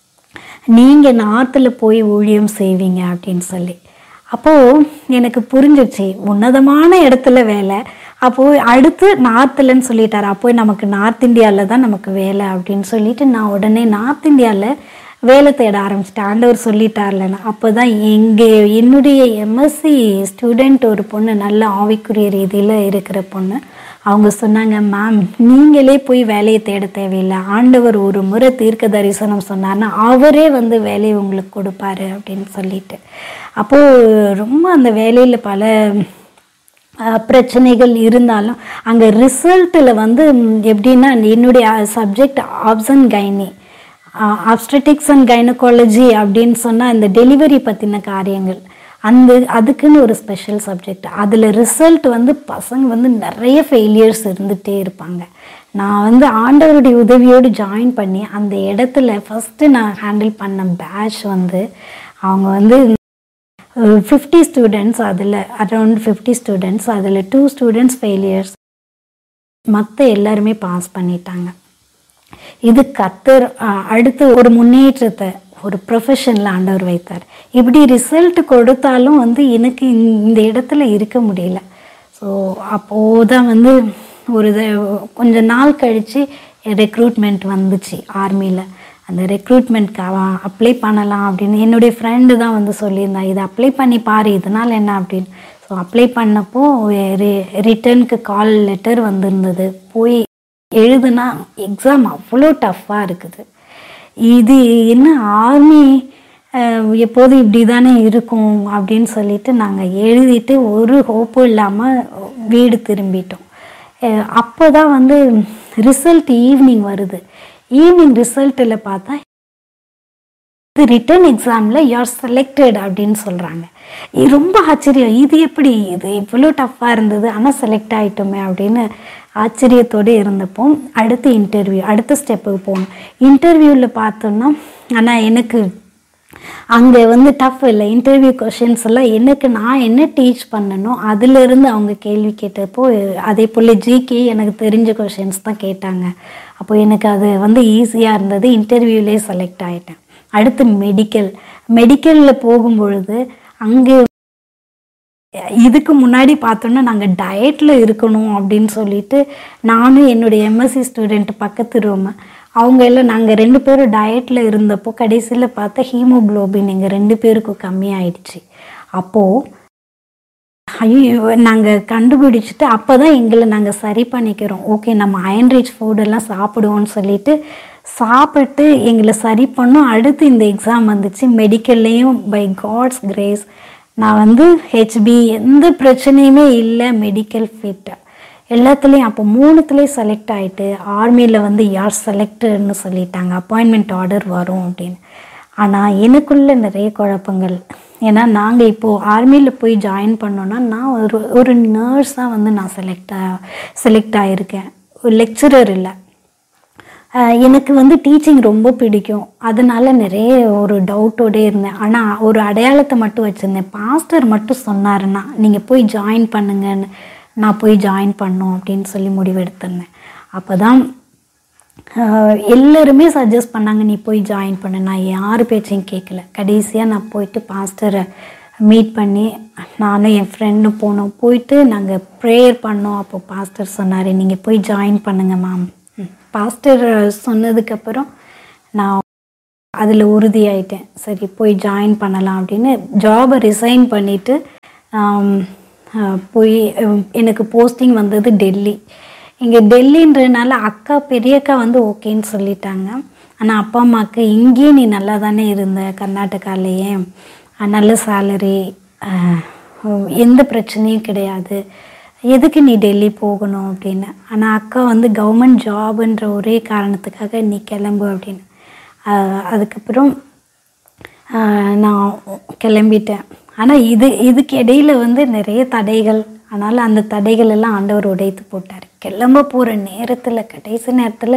நீங்கள் நார்த்தில் போய் ஊழியம் செய்வீங்க அப்படின்னு சொல்லி அப்போது எனக்கு புரிஞ்சிச்சு உன்னதமான இடத்துல வேலை அப்போது அடுத்து நார்த்துலன்னு சொல்லிட்டாரு அப்போ நமக்கு நார்த் இந்தியாவில் தான் நமக்கு வேலை அப்படின்னு சொல்லிட்டு நான் உடனே நார்த் இந்தியாவில் வேலை தேட ஆரம்பிச்சிட்டேன் ஆண்டவர் சொல்லிட்டார்லன்னு அப்போ தான் எங்கே என்னுடைய எம்எஸ்சி ஸ்டூடெண்ட் ஒரு பொண்ணு நல்ல ஆவிக்குரிய ரீதியில் இருக்கிற பொண்ணு அவங்க சொன்னாங்க மேம் நீங்களே போய் வேலையை தேட தேவையில்லை ஆண்டவர் ஒரு முறை தீர்க்க தரிசனம் சொன்னார்னா அவரே வந்து வேலையை உங்களுக்கு கொடுப்பாரு அப்படின்னு சொல்லிட்டு அப்போது ரொம்ப அந்த வேலையில் பல அஹ், பிரச்சனைகள் இருந்தாலும் அங்கே ரிசல்ட்டில் வந்து ம், எப்படின்னா என்னுடைய subject option gynae obstetrics and gynaecology அப்படின்னு சொன்னால் இந்த டெலிவரி பற்றின காரியங்கள் அந்த அதுக்குன்னு ஒரு ஸ்பெஷல் சப்ஜெக்ட் அதில் ரிசல்ட் வந்து பசங்க வந்து நிறைய ஃபெயிலியர்ஸ் இருந்துகிட்டே இருப்பாங்க நான் வந்து ஆண்டவருடைய உதவியோடு ஜாயின் பண்ணி அந்த இடத்துல ஃபஸ்ட்டு நான் ஹேண்டில் பண்ண பேட்ச் வந்து அவங்க வந்து ஃபிஃப்டி ஸ்டூடெண்ட்ஸ் அதில் அரௌண்ட் ஃபிஃப்டி ஸ்டூடெண்ட்ஸ் அதில் டூ ஸ்டூடெண்ட்ஸ் ஃபெயிலியர்ஸ் மற்ற எல்லாருமே பாஸ் பண்ணிட்டாங்க இது கத்தர் அஹ், அடுத்து ஒரு முன்னேற்றத்தை ஒரு ப்ரொஃபஷனில் ஆண்டவர் வைத்தார் இப்படி ரிசல்ட் கொடுத்தாலும் வந்து எனக்கு இந்த- இந்த இடத்துல இருக்க முடியல ஸோ அப்போது தான் வந்து ஒரு இது கொஞ்ச நாள் கழித்து ரெக்ரூட்மெண்ட் வந்துச்சு ஆர்மியில் அந்த ரெக்ரூட்மெண்ட்க்கு அவன் அப்ளை பண்ணலாம் அப்படின்னு என்னுடைய ஃப்ரெண்டு தான் வந்து சொல்லியிருந்தான் இதை அப்ளை பண்ணி பாரு இதனால் என்ன அப்படின்னு ஸோ அப்ளை பண்ணப்போ ரிட்டர்னுக்கு கால் லெட்டர் வந்திருந்தது போய் எழுதுனா எக்ஸாம் அவ்வளோ டஃப்பாக இருக்குது இது என்ன ஆர்மி எப்போதும் இப்படி தானே இருக்கும் அப்படின்னு சொல்லிட்டு நாங்கள் எழுதிட்டு ஒரு ஹோப்பும் இல்லாமல் வீடு திரும்பிட்டோம் அப்போ தான் வந்து ரிசல்ட் ஈவினிங் வருது ஈவினிங் ரிசல்ட்டில் பார்த்தா இது ரிட்டன் எக்ஸாமில் யூஆர் செலக்டட் அப்படின்னு சொல்கிறாங்க இது ரொம்ப ஆச்சரியம் இது எப்படி இது இவ்வளோ டஃப்பாக இருந்தது ஆனால் செலக்ட் ஆகிட்டோமே அப்படின்னு ஆச்சரியத்தோடு இருந்தப்போ அடுத்த இன்டர்வியூ அடுத்த ஸ்டெப்புக்கு போகணும் இன்டர்வியூவில் பார்த்தோம்னா ஆனால் எனக்கு அங்கே வந்து டஃப் இல்லை இன்டர்வியூ கொஷின்ஸ் எல்லாம் எனக்கு நான் என்ன டீச் பண்ணனோ அதிலிருந்து அவங்க கேள்வி கேட்டப்போ அதே போல் ஜிகே எனக்கு தெரிஞ்ச கொஷின்ஸ் தான் கேட்டாங்க அப்போ எனக்கு அது வந்து ஈஸியாக இருந்தது இன்டர்வியூலேயே செலக்ட் ஆகிட்டேன் அடுத்து மெடிக்கல் மெடிக்கலில் போகும்பொழுது அங்கே இதுக்கு முன்னாடி பார்த்தோன்னா நாங்கள் டயட்டில் இருக்கணும் அப்படின்னு சொல்லிட்டு நானும் என்னுடைய எம்எஸ்சி ஸ்டூடெண்ட் பக்கத்து ரூம் அவங்க எல்லாம் நாங்கள் ரெண்டு பேரும் டயட்டில் இருந்தப்போ கடைசியில் பார்த்தா ஹீமோக்ளோபின் எங்கள் ரெண்டு பேருக்கும் கம்மியாயிடுச்சு அப்போது ஐயோ நாங்கள் கண்டுபிடிச்சிட்டு அப்போ தான் எங்களை நாங்கள் சரி பண்ணிக்கிறோம் ஓகே நம்ம அயன் ரிச் ஃபுட்டெல்லாம் சாப்பிடுவோம்னு சொல்லிட்டு சாப்பிட்டு எங்களை சரி பண்ணோம் அடுத்து இந்த எக்ஸாம் வந்துச்சு மெடிக்கல்லையும் பை காட்ஸ் கிரேஸ் நான் வந்து ஹெச்பி எந்த பிரச்சனையுமே இல்லை மெடிக்கல் ஃபிட் எல்லாத்துலேயும் அப்போ மூணுத்துலேயும் செலக்ட் ஆகிட்டு ஆர்மியில் வந்து யார் செலக்டட்னு சொல்லிட்டாங்க அப்பாயின்மெண்ட் ஆர்டர் வரும் அப்படின்னு ஆனால் எனக்குள்ள நிறைய குழப்பங்கள் ஏன்னா நாங்கள் இப்போது ஆர்மியில் போய் ஜாயின் பண்ணோன்னா நான் ஒரு ஒரு நர்ஸாக வந்து நான் செலக்ட் செலக்ட் ஆகியிருக்கேன் லெக்சரர் இல்லை ஆஹ் எனக்கு வந்து டீச்சிங் ரொம்ப பிடிக்கும் அதனால நிறைய ஒரு டவுட்டோடே இருந்தேன் ஆனால் ஒரு அடையாளத்தை மட்டும் வச்சுருந்தேன் பாஸ்டர் மட்டும் சொன்னாருன்னா நீங்கள் போய் ஜாயின் பண்ணுங்கன்னு நான் போய் ஜாயின் பண்ணோம் அப்படின்னு சொல்லி முடிவெடுத்திருந்தேன் அப்போ தான் எல்லாருமே சஜஸ்ட் பண்ணாங்க நீ போய் ஜாயின் பண்ணு நான் யார் பேச்சையும் கேட்கல கடைசியாக நான் போயிட்டு பாஸ்டரை மீட் பண்ணி நானும் என் ஃப்ரெண்டும் போனோம் போயிட்டு நாங்கள் ப்ரேயர் பண்ணோம் அப்போ பாஸ்டர் சொன்னார் நீங்கள் போய் ஜாயின் பண்ணுங்க மேம் பாஸ்டர் சொன்னதுக்கப்புறம் நான் அதில் உறுதியாயிட்டேன் சரி போய் ஜாயின் பண்ணலாம் அப்படின்னு ஜாபை ரிசைன் பண்ணிவிட்டு போய் உம், எனக்கு போஸ்டிங் வந்தது டெல்லி இங்கே டெல்லின்றனால அக்கா பெரியக்கா வந்து ஓகேன்னு சொல்லிட்டாங்க ஆனால் அப்பா அம்மாவுக்கு இங்கேயே நீ நல்லா தானே இருந்த கர்நாடகாலேயே அஹ், நல்ல சேலரி எந்த பிரச்சனையும் கிடையாது எதுக்கு நீ டெல்லி போகணும் அப்படின்னு ஆனால் அக்கா வந்து கவர்மெண்ட் ஜாப்ன்ற ஒரே காரணத்துக்காக நீ கிளம்பு அப்படின்னு ஆஹ் அதுக்கப்புறம் ஆஹ் நான் கிளம்பிட்டேன் ஆனால் இது இதுக்கு இடையில வந்து நிறைய தடைகள் அதனால் அந்த தடைகள் எல்லாம் ஆண்டவர் உடைத்து போட்டார் கிளம்ப போகிற நேரத்தில் கடைசி நேரத்தில்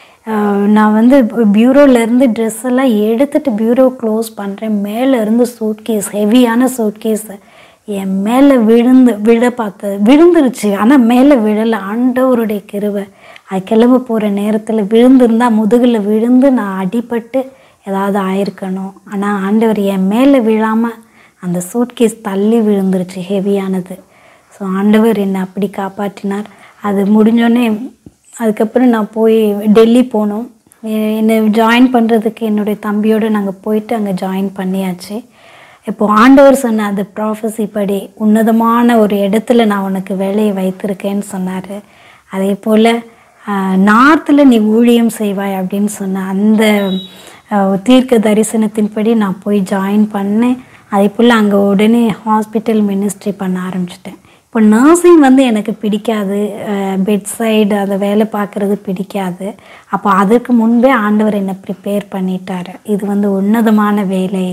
நான் வந்து பியூரோலேருந்து ட்ரெஸ் எல்லாம் எடுத்துட்டு பியூரோ க்ளோஸ் பண்ணுறேன் மேலே இருந்து சூட்கேஸ் ஹெவியான சூட்கேஸ் என் மேலே விழுந்து விழ பார்த்தது விழுந்துருச்சு ஆனால் மேலே விழலை ஆண்டவருடைய கிருவை அது கிளம்ப போகிற நேரத்தில் விழுந்திருந்தா முதுகில் விழுந்து நான் அடிபட்டு ஏதாவது ஆயிருக்கணும் ஆனால் ஆண்டவர் என் மேலே விழாமல் அந்த சூட்கேஸ் தள்ளி விழுந்துருச்சு ஹெவியானது ஸோ ஆண்டவர் என்னை அப்படி காப்பாற்றினார் அது முடிஞ்சோடனே அதுக்கப்புறம் நான் போய் டெல்லி போனோம் எ- என்னை ஜாயின் பண்ணுறதுக்கு என்னுடைய தம்பியோடு நாங்கள் போயிட்டு அங்கே ஜாயின் பண்ணியாச்சு இப்போ ஆண்டவர் சொன்ன அந்த ப்ராஃபஸி படி உன்னதமான ஒரு இடத்துல நான் உனக்கு வேலையை வைத்திருக்கேன்னு சொன்னார் அதே போல் நார்த்தில் நீ ஊழியம் செய்வாய் அப்படின்னு சொன்ன அந்த ஆஹ், தீர்க்க தரிசனத்தின்படி நான் போய் ஜாயின் பண்ணேன் அதே போல் அங்கே உடனே ஹாஸ்பிட்டல் மினிஸ்ட்ரி பண்ண ஆரம்பிச்சிட்டேன் இப்போ நர்சிங் வந்து எனக்கு பிடிக்காது பெட் சைடு அதை வேலை பார்க்குறது பிடிக்காது அப்போ அதற்கு முன்பே ஆண்டவர் என்னை ப்ரிப்பேர் பண்ணிட்டாரு இது வந்து உன்னதமான வேலை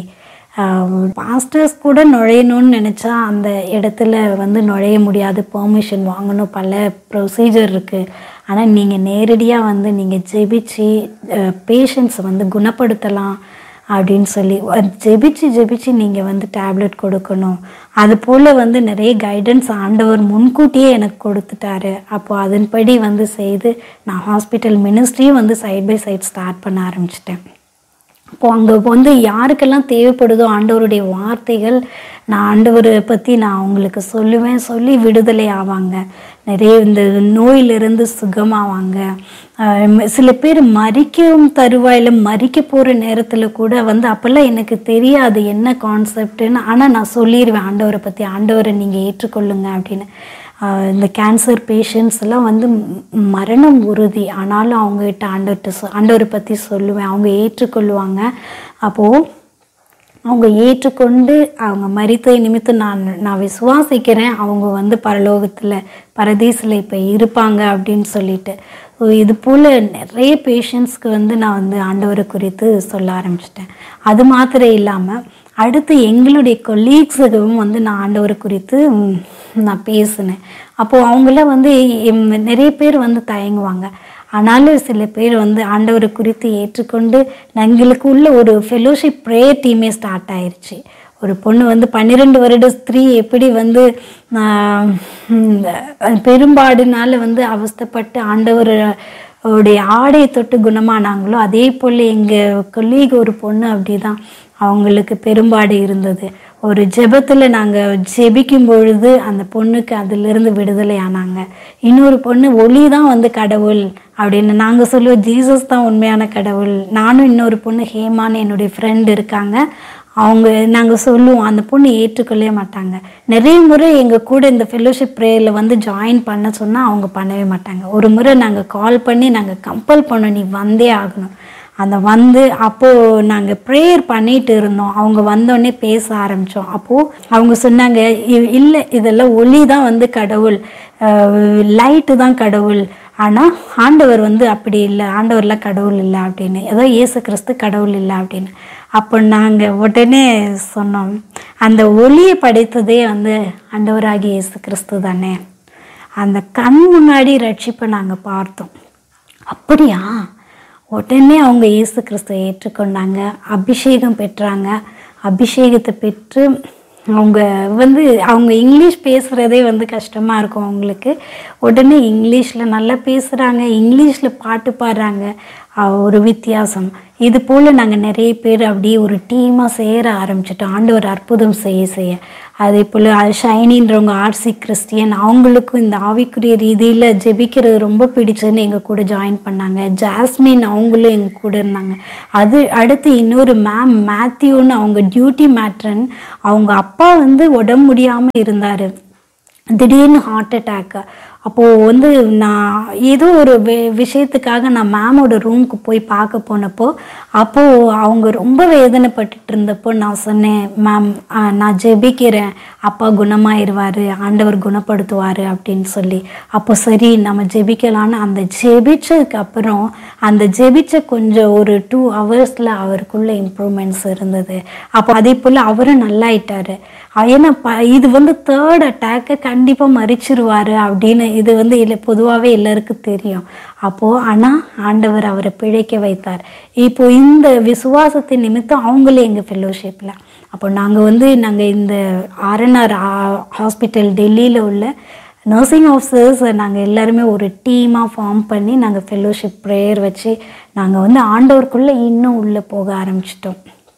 பாஸ்டர்ஸ் கூட நுழையணும்னு நினச்சா அந்த இடத்துல வந்து நுழைய முடியாது பெர்மிஷன் வாங்கணும் பல ப்ரொசீஜர் இருக்குது ஆனால் நீங்கள் நேரடியாக வந்து நீங்கள் ஜெபிச்சு பேஷண்ட்ஸை வந்து குணப்படுத்தலாம் அப்படின்னு சொல்லி அஹ் ஜெபிச்சு ஜெபிச்சு நீங்கள் வந்து டேப்லெட் கொடுக்கணும் அது போல் வந்து நிறைய கைடன்ஸ் ஆண்டவர் முன்கூட்டியே எனக்கு கொடுத்துட்டாரு அப்போ அதன்படி வந்து செய்து நான் ஹாஸ்பிட்டல் மினிஸ்ட்ரியும் வந்து சைட் பை சைட் ஸ்டார்ட் பண்ண ஆரம்பிச்சிட்டேன் இப்போ அங்கே வந்து யாருக்கெல்லாம் தேவைப்படுதோ ஆண்டவருடைய வார்த்தைகள் நான் ஆண்டவரை பற்றி நான் அவங்களுக்கு சொல்லுவேன் சொல்லி விடுதலை ஆவாங்க நிறைய இந்த நோயிலிருந்து சுகமாவாங்க ஆஹ் சில பேர் மறிக்கும் தருவாயில் மறிக்க போகிற நேரத்தில் கூட வந்து அப்போல்லாம் எனக்கு தெரியாது என்ன கான்செப்ட்னு ஆனால் நான் சொல்லிடுவேன் ஆண்டவரை பற்றி ஆண்டவரை நீங்கள் ஏற்றுக்கொள்ளுங்க அப்படின்னு ஆஹ் இந்த கேன்சர் பேஷண்ட்ஸ் எல்லாம் வந்து ம்- மரணம் உறுதி ஆனாலும் அவங்ககிட்ட ஆண்டவர்கிட்ட சொ ஆண்டவரை பற்றி சொல்லுவேன் அவங்க ஏற்றுக்கொள்வாங்க அப்போது அவங்க ஏற்றுக்கொண்டு அவங்க மரித்த நிமித்தம் நான் நான் விசுவாசிக்கிறேன் அவங்க வந்து பரலோகத்தில் பரதேசில் இப்போ இருப்பாங்க அப்படின்னு சொல்லிட்டு ஸோ இது போல் நிறைய பேஷண்ட்ஸ்க்கு வந்து நான் வந்து ஆண்டவரை குறித்து சொல்ல ஆரம்பிச்சிட்டேன் அது மாத்திரம் இல்லாமல் அடுத்து எங்களுடைய கொலீக்ஸுக்கும் வந்து நான் ஆண்டவரை குறித்து ம், நான் பேசினேன் அப்போது அவங்களாம் வந்து எம், நிறைய பேர் வந்து தயங்குவாங்க ஆனாலும் சில பேர் வந்து ஆண்டவரை குறித்து ஏற்றுக்கொண்டு எங்களுக்கு உள்ள ஒரு ஃபெலோஷிப் ப்ரேயர் டீமே ஸ்டார்ட் ஆயிருச்சு ஒரு பொண்ணு வந்து பன்னிரெண்டு வருட ஸ்திரீ எப்படி வந்து ஆஹ், உம், பெரும்பாடுனால வந்து அவஸ்தைப்பட்டு ஆண்டவர் உடைய ஆடையை தொட்டு குணமானாங்களோ அதே போல் எங்கள் கொல்லீக் ஒரு பொண்ணு அப்படிதான் அவங்களுக்கு பெரும்பாடு இருந்தது ஒரு ஜெபத்தில் நாங்கள் ஜெபிக்கும் பொழுது அந்த பொண்ணுக்கு அதிலிருந்து விடுதலை ஆனாங்க இன்னொரு பொண்ணு ஒளி தான் வந்து கடவுள் அப்படின்னு நாங்கள் சொல்லுவோம் ஜீசஸ் தான் உண்மையான கடவுள் நானும் இன்னொரு பொண்ணு ஹேமான்னு என்னுடைய ஃப்ரெண்ட் இருக்காங்க அவங்க நாங்கள் சொல்லுவோம் அந்த பொண்ணு ஏற்றுக்கொள்ளவே மாட்டாங்க நிறைய முறை எங்கள் கூட இந்த ஃபெல்லோஷிப் ப்ரேயரில் வந்து ஜாயின் பண்ண சொன்னால் அவங்க பண்ணவே மாட்டாங்க ஒரு முறை நாங்கள் கால் பண்ணி நாங்கள் கம்பல் பண்ணோம் நீ வந்தே ஆகணும் அந்த வந்து அப்போது நாங்கள் ப்ரேயர் பண்ணிட்டு இருந்தோம் அவங்க வந்தோடனே பேச ஆரம்பித்தோம் அப்போது அவங்க சொன்னாங்க "இ- இல்லை இதெல்லாம் ஒளி தான் வந்து கடவுள் லைட்டு தான் கடவுள் ஆனால் ஆண்டவர் வந்து அப்படி இல்லை ஆண்டவர்லாம் கடவுள் இல்லை அப்படின்னு ஏதோ இயேசு கிறிஸ்து கடவுள் இல்லை அப்படின்னு அப்போ நாங்கள் உடனே சொன்னோம் அந்த ஒளியை படைத்ததே வந்து ஆண்டவராகிய இயேசு கிறிஸ்து தானே அந்த கண் முன்னாடி ரட்சிப்பை நாங்கள் பார்த்தோம் அப்படியா உடனே அவங்க இயேசு கிறிஸ்துவை ஏற்றுக்கொண்டாங்க அபிஷேகம் பெற்றாங்க அபிஷேகத்தை பெற்று அவங்க வந்து அவங்க இங்கிலீஷ் பேசுகிறதே வந்து கஷ்டமாக இருக்கும் அவங்களுக்கு உடனே இங்கிலீஷில் நல்லா பேசுகிறாங்க இங்கிலீஷில் பாட்டு பாடுறாங்க அஹ், ஒரு வித்தியாசம் இது போல் நாங்கள் நிறைய பேர் அப்படியே ஒரு டீமாக சேர ஆரம்பிச்சிட்டோம் ஆண்டவர் அற்புதம் செய்ய செய்ய அதே போல் ஷைனின்றவங்க ஆர்சி கிறிஸ்டியன் அவங்களுக்கும் இந்த ஆவிக்குரிய ரீதியில் ஜெபிக்கிறது ரொம்ப பிடிச்சதுன்னு எங்கள் கூட ஜாயின் பண்ணாங்க ஜாஸ்மின் அவங்களும் எங்கள் கூட இருந்தாங்க அது அடுத்து இன்னொரு மேம் மேத்யூன்னு அவங்க டியூட்டி மேட்ரன் அவங்க அப்பா வந்து உடம்பு முடியாமல் இருந்தார் திடீர்னு ஹார்ட் அட்டாக் அப்போது வந்து நான் ஏதோ ஒரு வி விஷயத்துக்காக நான் மேமோட ரூமுக்கு போய் பார்க்க போனப்போ அப்போது அவங்க ரொம்ப வேதனைப்பட்டுட்டு இருந்தப்போ நான் சொன்னேன் மேம் நான் ஜெபிக்கிறேன் அப்பா குணமாயிருவார் ஆண்டவர் குணப்படுத்துவார் அப்படின்னு சொல்லி அப்போ சரி நம்ம ஜெபிக்கலான்னு அந்த ஜெபிச்சதுக்கு அப்புறம் அந்த ஜெபிச்ச கொஞ்சம் ஒரு டூ ஹவர்ஸில் அவருக்குள்ள இம்ப்ரூவ்மெண்ட்ஸ் இருந்தது அப்போ அதே போல் அவரும் நல்லாயிட்டாரு ஏன்னா ப இது வந்து தேர்ட் அட்டாக்கை கண்டிப்பாக மறிச்சிருவாரு அப்படின்னு இது வந்து இல்லை பொதுவாகவே எல்லாருக்கும் தெரியும் அப்போது ஆனால் ஆண்டவர் அவரை பிழைக்க வைத்தார் இப்போ இந்த விசுவாசத்தின் நிமித்தம் அவங்களே எங்கள் ஃபெல்லோஷிப்பில் அப்போ நாங்கள் வந்து நாங்கள் இந்த ஆர்என்ஆர் ஹாஸ்பிட்டல் டெல்லியில் உள்ள நர்சிங் ஆஃபீஸர்ஸ் நாங்கள் எல்லாருமே ஒரு டீமாக ஃபார்ம் பண்ணி நாங்கள் ஃபெல்லோஷிப் ப்ரேயர் வச்சு நாங்கள் வந்து ஆண்டவருக்குள்ளே இன்னும் உள்ளே போக ஆரம்பிச்சிட்டோம்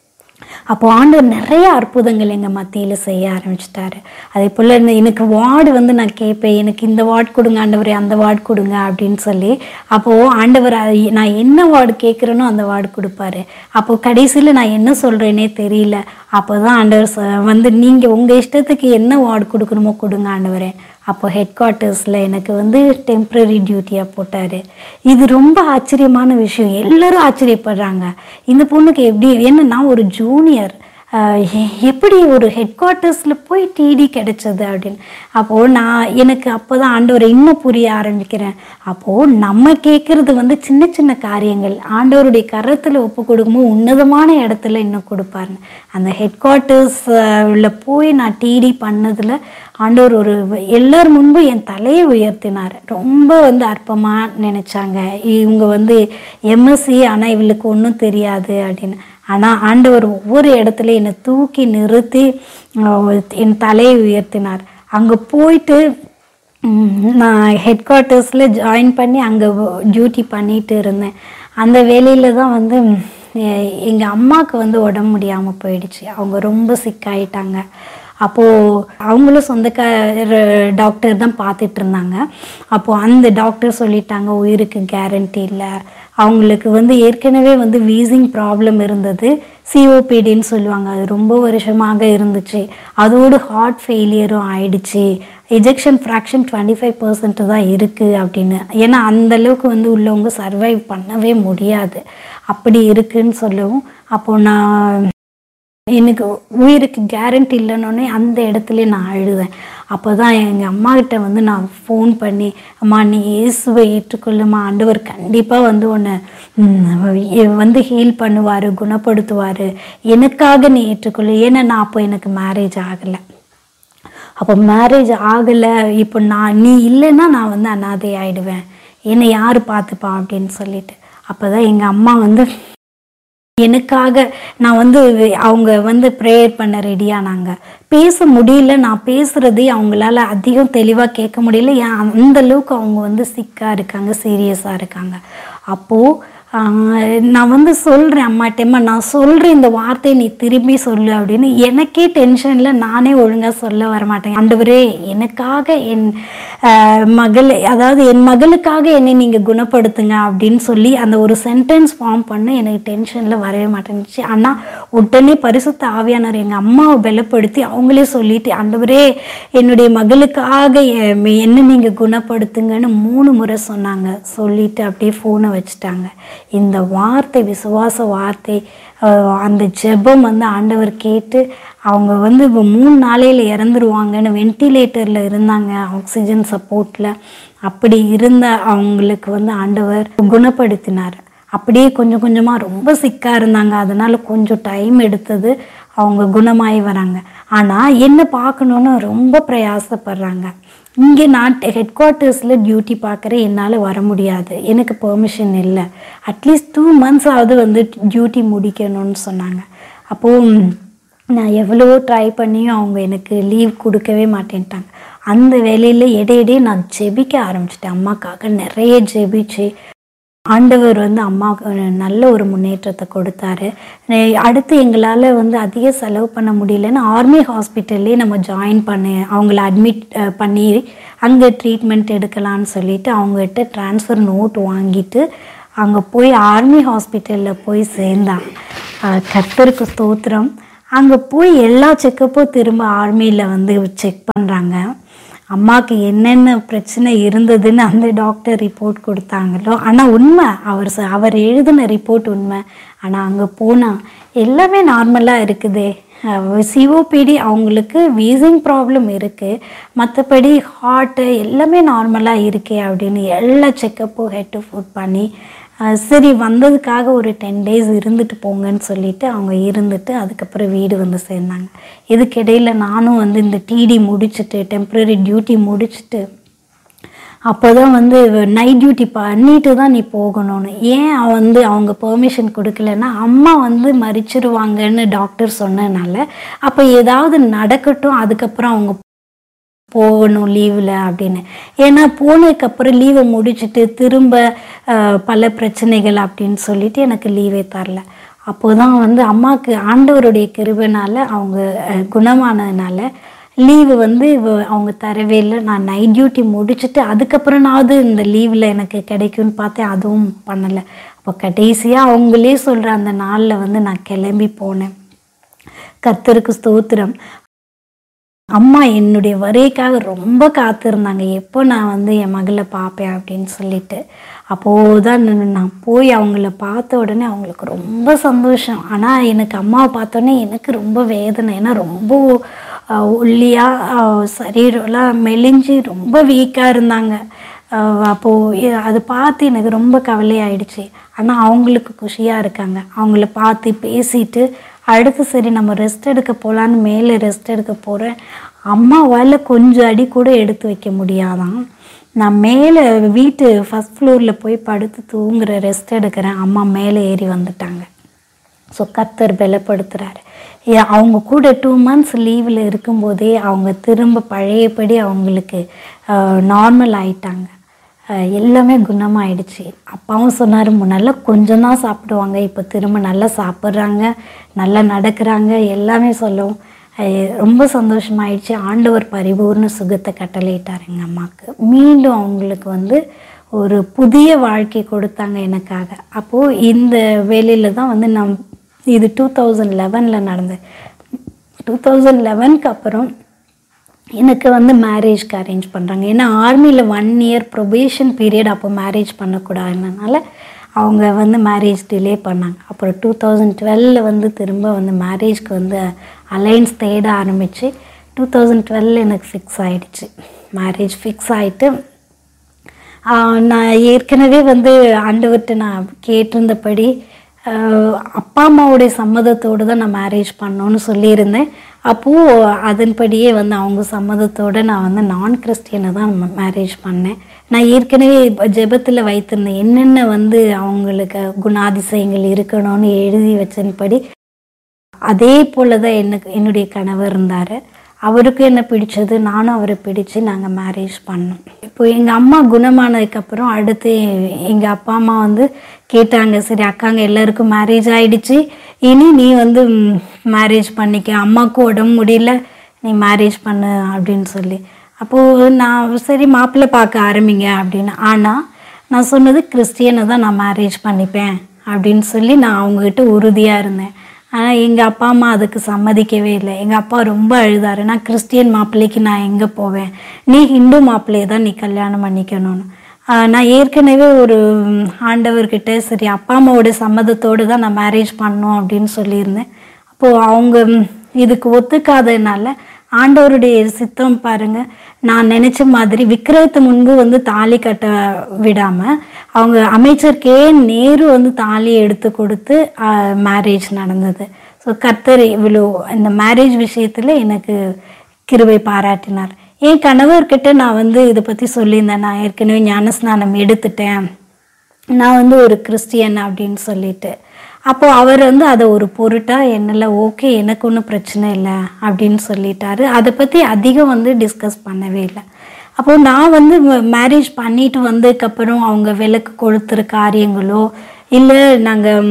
அப்போ ஆண்டவர் நிறைய அற்புதங்கள் எங்கள் மத்தியில் செய்ய ஆரம்பிச்சிட்டாரு அதே போல் இந்த எனக்கு வார்டு வந்து நான் கேட்பேன் எனக்கு இந்த வார்டு கொடுங்க ஆண்டவரே அந்த வார்டு கொடுங்க அப்படின்னு சொல்லி அப்போது ஆண்டவர் அது- நான் என்ன வார்டு கேட்குறேனோ அந்த வார்டு கொடுப்பாரு அப்போ கடைசியில் நான் என்ன சொல்கிறேனே தெரியல அப்போ தான் ஆண்டவர் சொ- வந்து நீங்கள் உங்கள் இஷ்டத்துக்கு என்ன வார்டு கொடுக்கணுமோ கொடுங்க ஆண்டவரே அப்போ ஹெட் குவார்ட்டர்ஸில் எனக்கு வந்து டெம்ப்ரரி டியூட்டியாக போட்டார் இது ரொம்ப ஆச்சரியமான விஷயம் எல்லாரும் ஆச்சரியப்படுறாங்க இந்த பொண்ணுக்கு எப்படி ஏன்னா நான் ஒரு ஜூனியர் எப்படி ஒரு ஹெட் குவார்ட்டர்ஸில் போய் டிடி கிடைச்சது அப்படின்னு அப்போது நான் எனக்கு அப்போ தான் ஆண்டவரை இன்னும் புரிய ஆரம்பிக்கிறேன் அப்போது நம்ம கேட்குறது வந்து சின்ன சின்ன காரியங்கள் ஆண்டவருடைய கரத்தில் ஒப்பு கொடுக்கும்போது உன்னதமான இடத்துல இன்னும் கொடுப்பாருங்க அந்த ஹெட் குவார்ட்டர்ஸில் போய் நான் டிடி பண்ணதில் ஆண்டவர் ஒரு எல்லார் முன்பு என் தலையை உயர்த்தினார் ரொம்ப வந்து அற்பமாக நினச்சாங்க இவங்க வந்து எம்எஸ்சி ஆனால் இவளுக்கு ஒன்றும் தெரியாது அப்படின்னு ஆனால் ஆண்டவர் ஒவ்வொரு இடத்துல என்னை தூக்கி நிறுத்தி அஹ், என் தலையை உயர்த்தினார் அங்கே போயிட்டு ம், நான் ஹெட் குவார்ட்டர்ஸில் ஜாயின் பண்ணி அங்கே டியூட்டி பண்ணிட்டு இருந்தேன் அந்த வேலையில் தான் வந்து எங்கள் அம்மாவுக்கு வந்து உடம்பு முடியாமல் போயிடுச்சு அவங்க ரொம்ப சிக்காயிட்டாங்க அப்போது அவங்களும் சொந்தக்கார டாக்டர் தான் பார்த்துட்டு இருந்தாங்க அப்போது அந்த டாக்டர் சொல்லிட்டாங்க உயிருக்கு கேரண்டி இல்லை அவங்களுக்கு வந்து ஏற்கனவே வந்து வீசிங் ப்ராப்ளம் இருந்தது சிஓபிடின்னு சொல்லுவாங்க அது ரொம்ப வருஷமாக இருந்துச்சு அதோடு ஹார்ட் ஃபெயிலியரும் ஆயிடுச்சு ejection fraction twenty five percent தான் இருக்குது அப்படின்னு ஏன்னா அந்த அளவுக்கு வந்து உள்ளவங்க சர்வைவ் பண்ணவே முடியாது அப்படி இருக்குன்னு சொல்லவும் அப்போது நான் எனக்கு உயிருக்கு கேரண்டி இல்லைன்னொன்னே அந்த இடத்துல நான் அழுதேன் அப்போ தான் எங்கள் அம்மா கிட்ட வந்து நான் ஃபோன் பண்ணி அம்மா நீ இயேசுவை ஏற்றுக்கொள்ளுமா ஆண்டவர் கண்டிப்பாக வந்து உன்னை ம், வந்து ஹீல் பண்ணுவார் குணப்படுத்துவார் எனக்காக நீ ஏற்றுக்கொள்ளு ஏன்னா நான் அப்போ எனக்கு மேரேஜ் ஆகலை அப்போ மேரேஜ் ஆகலை இப்போ நான் நீ இல்லைன்னா நான் வந்து அனாதை ஆயிடுவேன் என்னை யார் பார்த்துப்பா அப்படின்னு சொல்லிட்டு அப்போ தான் எங்கள் அம்மா வந்து எனக்காக நான் வந்து அவங்க வந்து ப்ரேயர் பண்ண ரெடியானாங்க பேச முடியல நான் பேசுகிறதே அவங்களால அதிகம் தெளிவாக கேட்க முடியல ஏன் அந்த அளவுக்கு அவங்க வந்து சிக்காக இருக்காங்க சீரியஸாக இருக்காங்க அப்போது நான் வந்து சொல்கிறேன் அம்மாட்டேம்மா நான் சொல்கிறேன் இந்த வார்த்தையை நீ திரும்பி சொல்லு அப்படின்னு எனக்கே டென்ஷனில் நானே ஒழுங்காக சொல்ல வரமாட்டேன் ஆண்டவரே எனக்காக என் ஆஹ், மகள் அதாவது என் மகளுக்காக என்னை நீங்கள் குணப்படுத்துங்க அப்படின்னு சொல்லி அந்த ஒரு சென்டென்ஸ் ஃபார்ம் பண்ண எனக்கு டென்ஷனில் வரவே மாட்டேங்குச்சு ஆனால் உடனே பரிசுத்த ஆவியானவர் எங்கள் அம்மாவை பலப்படுத்தி அவங்களே சொல்லிட்டு ஆண்டவரே என்னுடைய மகளுக்காக எ- என்ன நீங்கள் குணப்படுத்துங்கன்னு மூணு முறை சொன்னாங்க சொல்லிட்டு அப்படியே ஃபோனை வச்சுட்டாங்க இந்த வார்த்தை விசுவாச வார்த்தை அஹ், அந்த ஜெபம் வந்து ஆண்டவர் கேட்டு அவங்க வந்து இப்போ மூணு நாளையில் இறந்துருவாங்கன்னு வென்டிலேட்டரில் இருந்தாங்க ஆக்சிஜன் சப்போர்ட்டில் அப்படி இருந்த அவங்களுக்கு வந்து ஆண்டவர் குணப்படுத்தினார் அப்படியே கொஞ்சம் கொஞ்சமாக ரொம்ப சிக்காக இருந்தாங்க அதனால் கொஞ்சம் டைம் எடுத்தது அவங்க குணமாகி வராங்க ஆனால் என்ன பார்க்கணுன்னு ரொம்ப பிரயாசப்படுறாங்க இங்கே நான் ஹெட் குவார்ட்டர்ஸில் டியூட்டி பார்க்குறேன் என்னால் வர முடியாது எனக்கு பெர்மிஷன் இல்லை அட்லீஸ்ட் டூ மந்த்ஸ் ஆகுது வந்து டியூட்டி முடிக்கணும்னு சொன்னாங்க அப்போது நான் எவ்வளவோ ட்ரை பண்ணியும் அவங்க எனக்கு லீவ் கொடுக்கவே மாட்டேன்ட்டாங்க அந்த வேலையில் இடையிடையே நான் ஜெபிக்க ஆரம்பிச்சிட்டேன் அம்மாக்காக நிறைய ஜெபிச்சு ஆண்டவர் வந்து அம்மாவுக்கு ஒரு நல்ல ஒரு முன்னேற்றத்தை கொடுத்தாரு நெ- அடுத்து எங்களால் வந்து அதிக செலவு பண்ண முடியலன்னு ஆர்மி ஹாஸ்பிட்டல்லே நம்ம ஜாயின் பண்ணி அவங்கள அட்மிட் பண்ணி அங்கே ட்ரீட்மெண்ட் எடுக்கலான்னு சொல்லிட்டு அவங்ககிட்ட ட்ரான்ஸ்ஃபர் நோட் வாங்கிட்டு அங்கே போய் ஆர்மி ஹாஸ்பிட்டலில் போய் சேர்ந்தான் அஹ் கர்த்தருக்கு ஸ்தோத்திரம் அங்கே போய் எல்லா செக்கப்பும் திரும்ப ஆர்மியில் வந்து செக் பண்ணுறாங்க அம்மாவுக்கு என்னென்ன பிரச்சனை இருந்ததுன்னு அந்த டாக்டர் ரிப்போர்ட் கொடுத்தாங்களோ ஆனால் உண்மை அவர் ச- அவர் எழுதின ரிப்போர்ட் உண்மை ஆனால் அங்கே போனால் எல்லாமே நார்மலாக இருக்குதே சிஓபிடி அவங்களுக்கு வீசிங் ப்ராப்ளம் இருக்குது மற்றபடி ஹார்ட்டு எல்லாமே நார்மலாக இருக்கே அப்படின்னு எல்லா செக்கப்பும் ஹெட் டு ஃபுட் பண்ணி அஹ் சரி வந்ததுக்காக ஒரு டென் டேஸ் இருந்துட்டு போங்கன்னு சொல்லிட்டு அவங்க இருந்துட்டு அதுக்கப்புறம் வீடு வந்து சேர்ந்தாங்க இதுக்கிடையில் நானும் வந்து இந்த டிடி முடிச்சுட்டு டெம்ப்ரரி டியூட்டி முடிச்சுட்டு அப்போ தான் வந்து நைட் டியூட்டி பண்ணிட்டு தான் நீ போகணும்னு ஏன் அவ வந்து அவங்க பெர்மிஷன் கொடுக்கலன்னா அம்மா வந்து மறிச்சிருவாங்கன்னு டாக்டர் சொன்னனால அப்போ ஏதாவது நடக்கட்டும் அதுக்கப்புறம் அவங்க போகணும் லீவில் அப்படின்னு ஏன்னா போனதுக்கப்புறம் லீவை முடிச்சுட்டு திரும்ப அஹ், பல பிரச்சனைகள் அப்படின்னு சொல்லிட்டு எனக்கு லீவே தரல அப்போதான் வந்து அம்மாவுக்கு ஆண்டவருடைய கிருபைனால அவங்க அஹ், குணமானதுனால லீவு வந்து இவ- அவங்க தரவே இல்லை நான் நைட் டியூட்டி முடிச்சுட்டு அதுக்கப்புறம்னாவது இந்த லீவில் எனக்கு கிடைக்கும்னு பார்த்தேன் அதுவும் பண்ணலை அப்போ கடைசியாக அவங்களே சொல்கிற அந்த நாளில் வந்து நான் கிளம்பி போனேன் கர்த்தருக்கு ஸ்தோத்திரம் அம்மா என்னுடைய வரைக்காக ரொம்ப காத்திருந்தாங்க எப்போ நான் வந்து என் மகளை பார்ப்பேன் அப்படின்னு சொல்லிட்டு அப்போது தான் நான் போய் அவங்கள பார்த்த உடனே அவங்களுக்கு ரொம்ப சந்தோஷம் ஆனால் எனக்கு அம்மாவை பார்த்தோன்னே எனக்கு ரொம்ப வேதனை ஏன்னா ரொம்ப அஹ், ஒல்லியாக சரீரம்லாம் மெலிஞ்சு ரொம்ப வீக்காக இருந்தாங்க அஹ், அப்போது எ- அது பார்த்து எனக்கு ரொம்ப கவலையாயிடுச்சு ஆனால் அவங்களுக்கு குஷியாக இருக்காங்க அவங்கள பார்த்து பேசிட்டு அடுத்து சரி நம்ம ரெஸ்ட் எடுக்க போகலான்னு மேலே ரெஸ்ட் எடுக்க போகிறேன் அம்மாவால் கொஞ்சம் அடி கூட எடுத்து வைக்க முடியாதான் நான் மேலே வீட்டு ஃபஸ்ட் ஃப்ளோரில் போய் படுத்து தூங்குற ரெஸ்ட் எடுக்கிறேன் அம்மா மேலே ஏறி வந்துட்டாங்க ஸோ கர்த்தர் பலப்படுத்துகிறாரு ஏ- அவங்க கூட டூ மந்த்ஸ் லீவில் இருக்கும்போதே அவங்க திரும்ப பழையபடி அவங்களுக்கு நார்மல் ஆயிட்டாங்க அஹ் எல்லாமே குணமாயிடுச்சு அப்பாவும் சொன்னார் முன்னல்ல கொஞ்சம் தான் சாப்பிடுவாங்க இப்போ திரும்ப நல்லா சாப்பிட்றாங்க நல்லா நடக்கிறாங்க எல்லாமே சொல்லவும் அஹ் ரொம்ப சந்தோஷமாயிடுச்சு ஆண்டவர் பரிபூர்ண சுகத்தை கட்டளையிட்டார் எங்கள் அம்மாவுக்கு மீண்டும் அவங்களுக்கு வந்து ஒரு புதிய வாழ்க்கை கொடுத்தாங்க எனக்காக அப்போது இந்த வேலையில் தான் வந்து நம் இது டூ தௌசண்ட் லெவனில் நடந்தது டூ தௌசண்ட் லெவனுக்கு அப்புறம் எனக்கு வந்து மேரேஜ்க்கு அரேஞ்ச் பண்ணுறாங்க ஏன்னா ஆர்மியில் ஒன் இயர் ப்ரொபேஷன் பீரியட் அப்போ மேரேஜ் பண்ணக்கூடாதுனால அவங்க வந்து மேரேஜ் டிலே பண்ணாங்க அப்புறம் டூ தௌசண்ட் டுவெல்ல வந்து திரும்ப வந்து மேரேஜ்க்கு வந்து அலைன்ஸ் தேட ஆரம்பித்து டூ தௌசண்ட் டுவெல் எனக்கு ஃபிக்ஸ் ஆயிடுச்சு மேரேஜ் ஃபிக்ஸ் ஆகிட்டு ஆஹ் நான் ஏற்கனவே வந்து ஆண்டவர்கிட்ட நான் கேட்டிருந்தபடி ஆஹ் அப்பா அம்மாவுடைய சம்மதத்தோடு தான் நான் மேரேஜ் பண்ணோன்னு சொல்லியிருந்தேன் அப்போது அதன்படியே வந்து அவங்க சம்மதத்தோடு நான் வந்து நான் கிறிஸ்டியனை தான் மேரேஜ் பண்ணேன் நான் ஏற்கனவே ஜெபத்தில் வைத்திருந்தேன் என்னென்ன வந்து அவங்களுக்கு குணாதிசயங்கள் இருக்கணும்னு எழுதி வச்சன்படி அதே போல தான் எனக்கு என்னுடைய கணவர் இருந்தார் அவருக்கும் என்ன பிடிச்சது நானும் அவரை பிடிச்சு நாங்கள் மேரேஜ் பண்ணோம் இப்போ எங்கள் அம்மா குணமானதுக்கப்புறம் அடுத்து எங்கள் அப்பா அம்மா வந்து கேட்டாங்க சரி அக்காங்க எல்லாருக்கும் மேரேஜ் ஆயிடுச்சு இனி நீ வந்து மேரேஜ் பண்ணிக்க அம்மாவுக்கும் உடம்பு முடியல நீ மேரேஜ் பண்ணு அப்படின்னு சொல்லி அப்போது நான் சரி மாப்பிள்ளை பார்க்க ஆரம்பிங்க அப்படின்னு ஆனால் நான் சொன்னது கிறிஸ்டியனை தான் நான் மேரேஜ் பண்ணிப்பேன் அப்படின்னு சொல்லி நான் அவங்கக்கிட்ட உறுதியாக இருந்தேன் ஆனால் எங்கள் அப்பா அம்மா அதுக்கு சம்மதிக்கவே இல்லை எங்கள் அப்பா ரொம்ப அழுதாரு நான் கிறிஸ்டியன் மாப்பிள்ளைக்கு நான் எங்கே போவேன் நீ ஹிந்து மாப்பிள்ளையை தான் நீ கல்யாணம் பண்ணிக்கணும்னு ஆஹ் நான் ஏற்கனவே ஒரு ம், ஆண்டவர்கிட்ட சரி அப்பா அம்மாவோட சம்மதத்தோடு தான் நான் மேரேஜ் பண்ணோம் அப்படின்னு சொல்லியிருந்தேன் அப்போது அவங்க ம், இதுக்கு ஒத்துக்காததுனால ஆண்டவருடைய சித்தம் பாருங்க நான் நினைச்ச மாதிரி விக்கிரகத்து முன்பு வந்து தாலி கட்ட விடாம அவங்க அமைச்சர் கே நேரு வந்து தாலியை எடுத்து கொடுத்து மேரேஜ் நடந்தது ஸோ கர்த்தர் இவ்வளோ இந்த மேரேஜ் விஷயத்துல எனக்கு கிருபை பாராட்டினார் என் கணவர்கிட்ட நான் வந்து இதை பற்றி சொல்லியிருந்தேன் நான் ஏற்கனவே ஞானஸ்நானம் எடுத்துட்டேன் நான் வந்து ஒரு கிறிஸ்டியன் அப்படின்னு சொல்லிட்டு அப்போ அவர் வந்து அதை ஒரு பொருட்டா என்னல ஓகே எனக்கு ஒன்றும் பிரச்சனை இல்லை அப்படின்னு சொல்லிட்டாரு அதை பற்றி அதிகம் வந்து டிஸ்கஸ் பண்ணவே இல்லை அப்போ நான் வந்து மேரேஜ் பண்ணிட்டு வந்ததுக்கப்புறம் அவங்க விளக்கு கொளுத்துற காரியங்களோ இல்லை நாங்கள்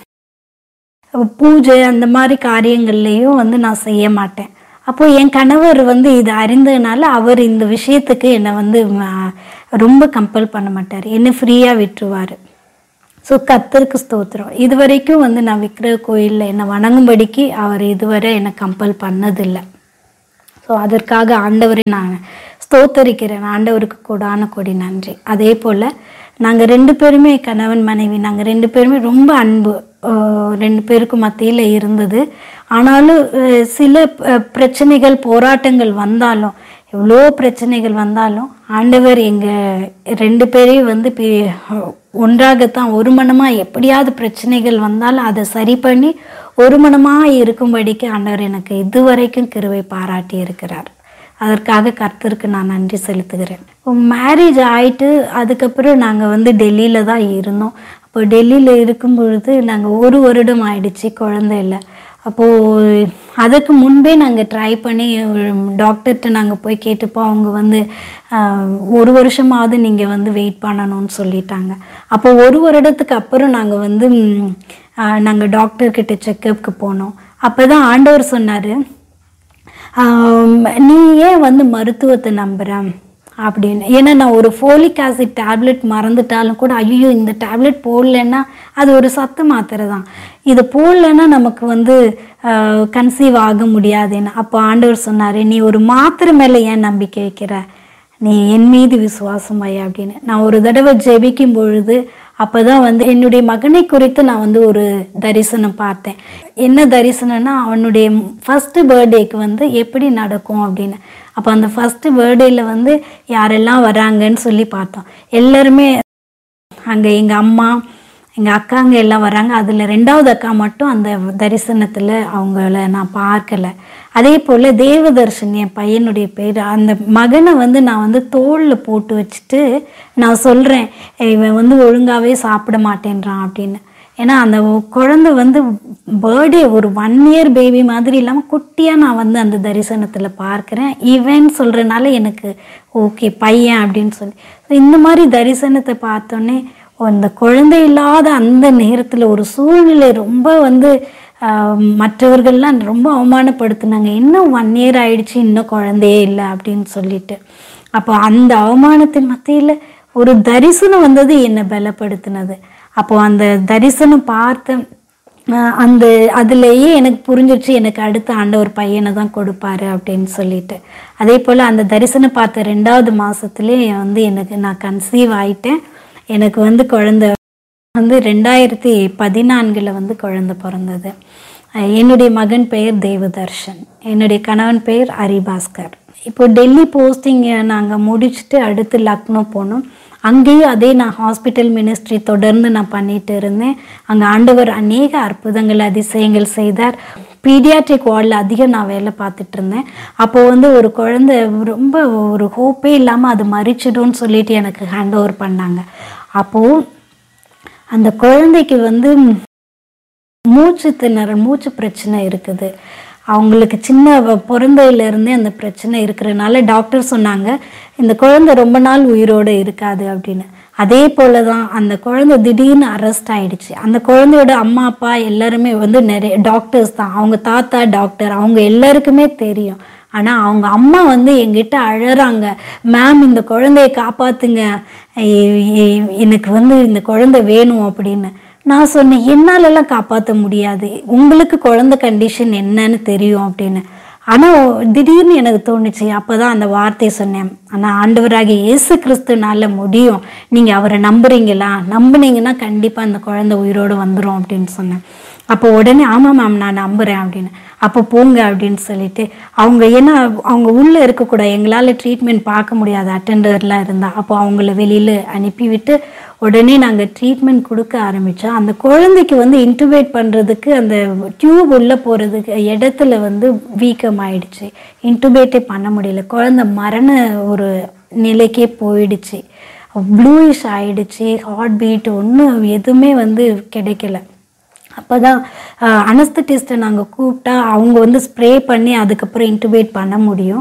பூஜை அந்த மாதிரி காரியங்கள்லையும் வந்து நான் செய்ய மாட்டேன் அப்போ என் கணவர் வந்து இது அறிந்ததுனால அவர் இந்த விஷயத்துக்கு என்னை வந்து ம, ரொம்ப கம்பல் பண்ண மாட்டார் என்னை ஃப்ரீயாக விட்டுருவார் ஸோ கத்தருக்கு ஸ்தோத்திரம் இது வரைக்கும் வந்து நான் விக்கிர கோயிலில் என்னை வணங்கும்படிக்கு அவர் இதுவரை என்னை கம்பல் பண்ணதில்லை ஸோ அதற்காக ஆண்டவரை நான் ஸ்தோத்தரிக்கிறேன் ஆண்டவருக்கு கொடான கொடி நன்றி அதே போல் நாங்கள் ரெண்டு பேருமே கணவன் மனைவி நாங்கள் ரெண்டு பேருமே ரொம்ப அன்பு அஹ், ரெண்டு பேருக்கும் மத்தியில் இருந்தது ஆனாலும் அஹ், சில அஹ், பிரச்சனைகள் போராட்டங்கள் வந்தாலும் எவ்வளோ பிரச்சனைகள் வந்தாலும் ஆண்டவர் எங்கள் ரெண்டு பேரையும் வந்து பி- ஒன்றாகத்தான் ஒரு மனமாக எப்படியாவது பிரச்சனைகள் வந்தாலும் அதை சரி பண்ணி ஒரு மனமாக இருக்கும்படிக்கு ஆண்டவர் எனக்கு இதுவரைக்கும் கிருவை பாராட்டி இருக்கிறார் அதற்காக கர்த்தருக்கு நான் நன்றி செலுத்துகிறேன் மேரேஜ் ஆயிட்டு அதுக்கப்புறம் நாங்கள் வந்து டெல்லியில் தான் இருந்தோம் அப்போ டெல்லியில் இருக்கும் பொழுது நாங்கள் ஒரு வருடம் ஆயிடுச்சு குழந்தை இல்லை அப்போது அதுக்கு முன்பே நாங்கள் ட்ரை பண்ணி டாக்டர்கிட்ட நாங்கள் போய் கேட்டப்போ அவங்க வந்து ஆஹ், ஒரு வருஷமாவது நீங்கள் வந்து வெயிட் பண்ணணும்னு சொல்லிட்டாங்க அப்போ ஒரு வருடத்துக்கு அப்புறம் நாங்கள் வந்து நாங்கள் டாக்டர்கிட்ட செக்கப்புக்கு போனோம் அப்போ தான் ஆண்டவர் சொன்னார் நீ ஏன் வந்து மருத்துவத்தை நம்புற அப்படின்னு ஏன்னா நான் ஒரு ஃபோலிக் ஆசிட் டேப்லெட் மறந்துட்டாலும் கூட ஐயோ இந்த டேப்லெட் போடலன்னா அது ஒரு சத்து மாத்திரை தான் இது போடலன்னா நமக்கு வந்து கன்சீவ் ஆக முடியாதுன்னு அப்போ ஆண்டவர் சொன்னார் நீ ஒரு மாத்திரை மேலே ஏன் நம்பிக்கை வைக்கிற நீ என் மீது விசுவாசம் வை அப்படின்னு நான் ஒரு தடவை ஜெபிக்கும் பொழுது அப்பதான் வந்து என்னுடைய மகனை குறித்து நான் வந்து ஒரு தரிசனம் பார்த்தேன் என்ன தரிசனம்னா அவனுடைய ஃபர்ஸ்ட் பர்த்டேக்கு வந்து எப்படி நடக்கும் அப்படின்னு அப்போ அந்த ஃபர்ஸ்ட் பர்த்டேல வந்து யாரெல்லாம் வராங்கன்னு சொல்லி பார்த்தோம் எல்லாருமே அங்கே எங்கள் அம்மா எங்கள் அக்காங்க எல்லாம் வராங்க அதில் ரெண்டாவது அக்கா மட்டும் அந்த தரிசனத்தில் அவங்கள நான் பார்க்கல அதே போல் தேவதர்ஷன் என் பையனுடைய பேர் அந்த மகனை வந்து நான் வந்து தோளில் போட்டு வச்சுட்டு நான் சொல்கிறேன் இவன் வந்து ஒழுங்காகவே சாப்பிட மாட்டேன்றான் அப்படின்னு ஏன்னா அந்த குழந்தை வந்து பர்த்டே ஒரு ஒன் இயர் பேபி மாதிரி இல்லாமல் குட்டியாக நான் வந்து அந்த தரிசனத்தில் பார்க்குறேன் இவன் சொல்கிறனால எனக்கு ஓகே பையன் அப்படின்னு சொல்லி So, இந்த மாதிரி தரிசனத்தை பார்த்தோன்னே ஓ, இந்த குழந்தை இல்லாத அந்த நேரத்தில் ஒரு சூழ்நிலை ரொம்ப வந்து ஆஹ், மற்றவர்கள்லாம் ரொம்ப அவமானப்படுத்துனாங்க இன்னும் ஒன் இயர் ஆயிடுச்சு இன்னும் குழந்தையே இல்லை அப்படின்னு சொல்லிட்டு அப்போ அந்த அவமானத்தின் மத்தியில் ஒரு தரிசனம் வந்தது என்னை பலப்படுத்தினது அப்போ அந்த தரிசனம் பார்த்த ஆஹ், அந்த அதுலேயே எனக்கு புரிஞ்சிருச்சு எனக்கு அடுத்த ஆண்டவர் பையனை தான் கொடுப்பாரு அப்படின்னு சொல்லிட்டு அதே போல் அந்த தரிசனம் பார்த்த ரெண்டாவது மாதத்துலேயே வந்து எனக்கு நான் கன்சீவ் ஆயிட்டேன் எனக்கு வந்து குழந்தை வந்து ரெண்டாயிரத்தி பதினான்கில் வந்து குழந்தை பிறந்தது அஹ் என்னுடைய மகன் பெயர் தேவதர்ஷன் என்னுடைய கணவன் பெயர் ஹரிபாஸ்கர் இப்போ டெல்லி போஸ்டிங் நாங்கள் முடிச்சுட்டு அடுத்து லக்னோ போனோம் அங்கேயும் அதே நான் ஹாஸ்பிட்டல் மினிஸ்ட்ரி தொடர்ந்து நான் பண்ணிட்டு இருந்தேன் அங்கே ஆண்டவர் அநேக அற்புதங்கள் அதிசயங்கள் செய்தார் பீடியாட்ரிக் வார்டில் அதிகம் நான் வேலை பார்த்துட்டு இருந்தேன் அப்போ வந்து ஒரு குழந்தை ரொம்ப ஒரு ஹோப்பே இல்லாமல் அது மறிச்சிடும்னு சொல்லிட்டு எனக்கு ஹேண்ட் ஓவர் பண்ணாங்க அப்போது அந்த குழந்தைக்கு வந்து மூச்சு திணறல் மூச்சு பிரச்சனை இருக்குது அவங்களுக்கு சின்ன வ- பிறந்ததிலிருந்தே அந்த பிரச்சனை இருக்கிறனால டாக்டர் சொன்னாங்க இந்த குழந்தை ரொம்ப நாள் உயிரோடு இருக்காது அப்படின்னு அதே போல தான் அந்த குழந்தை திடீர்னு அரெஸ்ட் ஆயிடுச்சு அந்த குழந்தையோட அம்மா அப்பா எல்லாருமே வந்து நிறைய டாக்டர்ஸ் தான் அவங்க தாத்தா டாக்டர் அவங்க எல்லாருக்குமே தெரியும் ஆனால் அவங்க அம்மா வந்து எங்கிட்ட அழறாங்க மேம் இந்த குழந்தைய காப்பாத்துங்க எ- எ- எனக்கு வந்து இந்த குழந்தை வேணும் அப்படின்னு நான் சொன்னேன் என்னாலெல்லாம் காப்பாற்ற முடியாது உங்களுக்கு குழந்தை கண்டிஷன் என்னன்னு தெரியும் அப்படின்னு ஆனால் திடீர்னு எனக்கு தோணுச்சு அப்போ தான் அந்த வார்த்தையை சொன்னேன் ஆனால் ஆண்டவராகிய இயேசு கிறிஸ்துனால முடியும் நீங்கள் அவரை நம்புறீங்களா நம்புனீங்கன்னா கண்டிப்பாக அந்த குழந்தை உயிரோடு வந்துடும் அப்படின்னு சொன்னேன் அப்போ உடனே ஆமாம் மேம் நான் நம்புகிறேன் அப்படின்னு அப்போ போங்க அப்படின்னு சொல்லிட்டு அவங்க ஏன்னா அவங்க உள்ளே இருக்கக்கூடாது எங்களால் ட்ரீட்மெண்ட் பார்க்க முடியாது அட்டெண்டர்லாம் இருந்தால் அப்போ அவங்கள வெளியில் அனுப்பிவிட்டு உடனே நாங்கள் ட்ரீட்மெண்ட் கொடுக்க ஆரம்பித்தோம் அந்த குழந்தைக்கு வந்து இன்டுபேட் பண்ணுறதுக்கு அந்த டியூப் உள்ளே போகிறதுக்கு இடத்துல வந்து வீக்கம் ஆயிடுச்சு இன்டுபேட்டே பண்ண முடியல குழந்தை மரண ஒரு நிலைக்கே போயிடுச்சு ப்ளூயிஷ் ஆயிடுச்சு ஹார்ட் பீட் ஒன்றும் எதுவுமே வந்து கிடைக்கல அப்போ தான் அனஸ்தட்டிஸ்ட்டை நாங்கள் கூப்பிட்டா அவங்க வந்து ஸ்ப்ரே பண்ணி அதுக்கப்புறம் இன்டுபேட் பண்ண முடியும்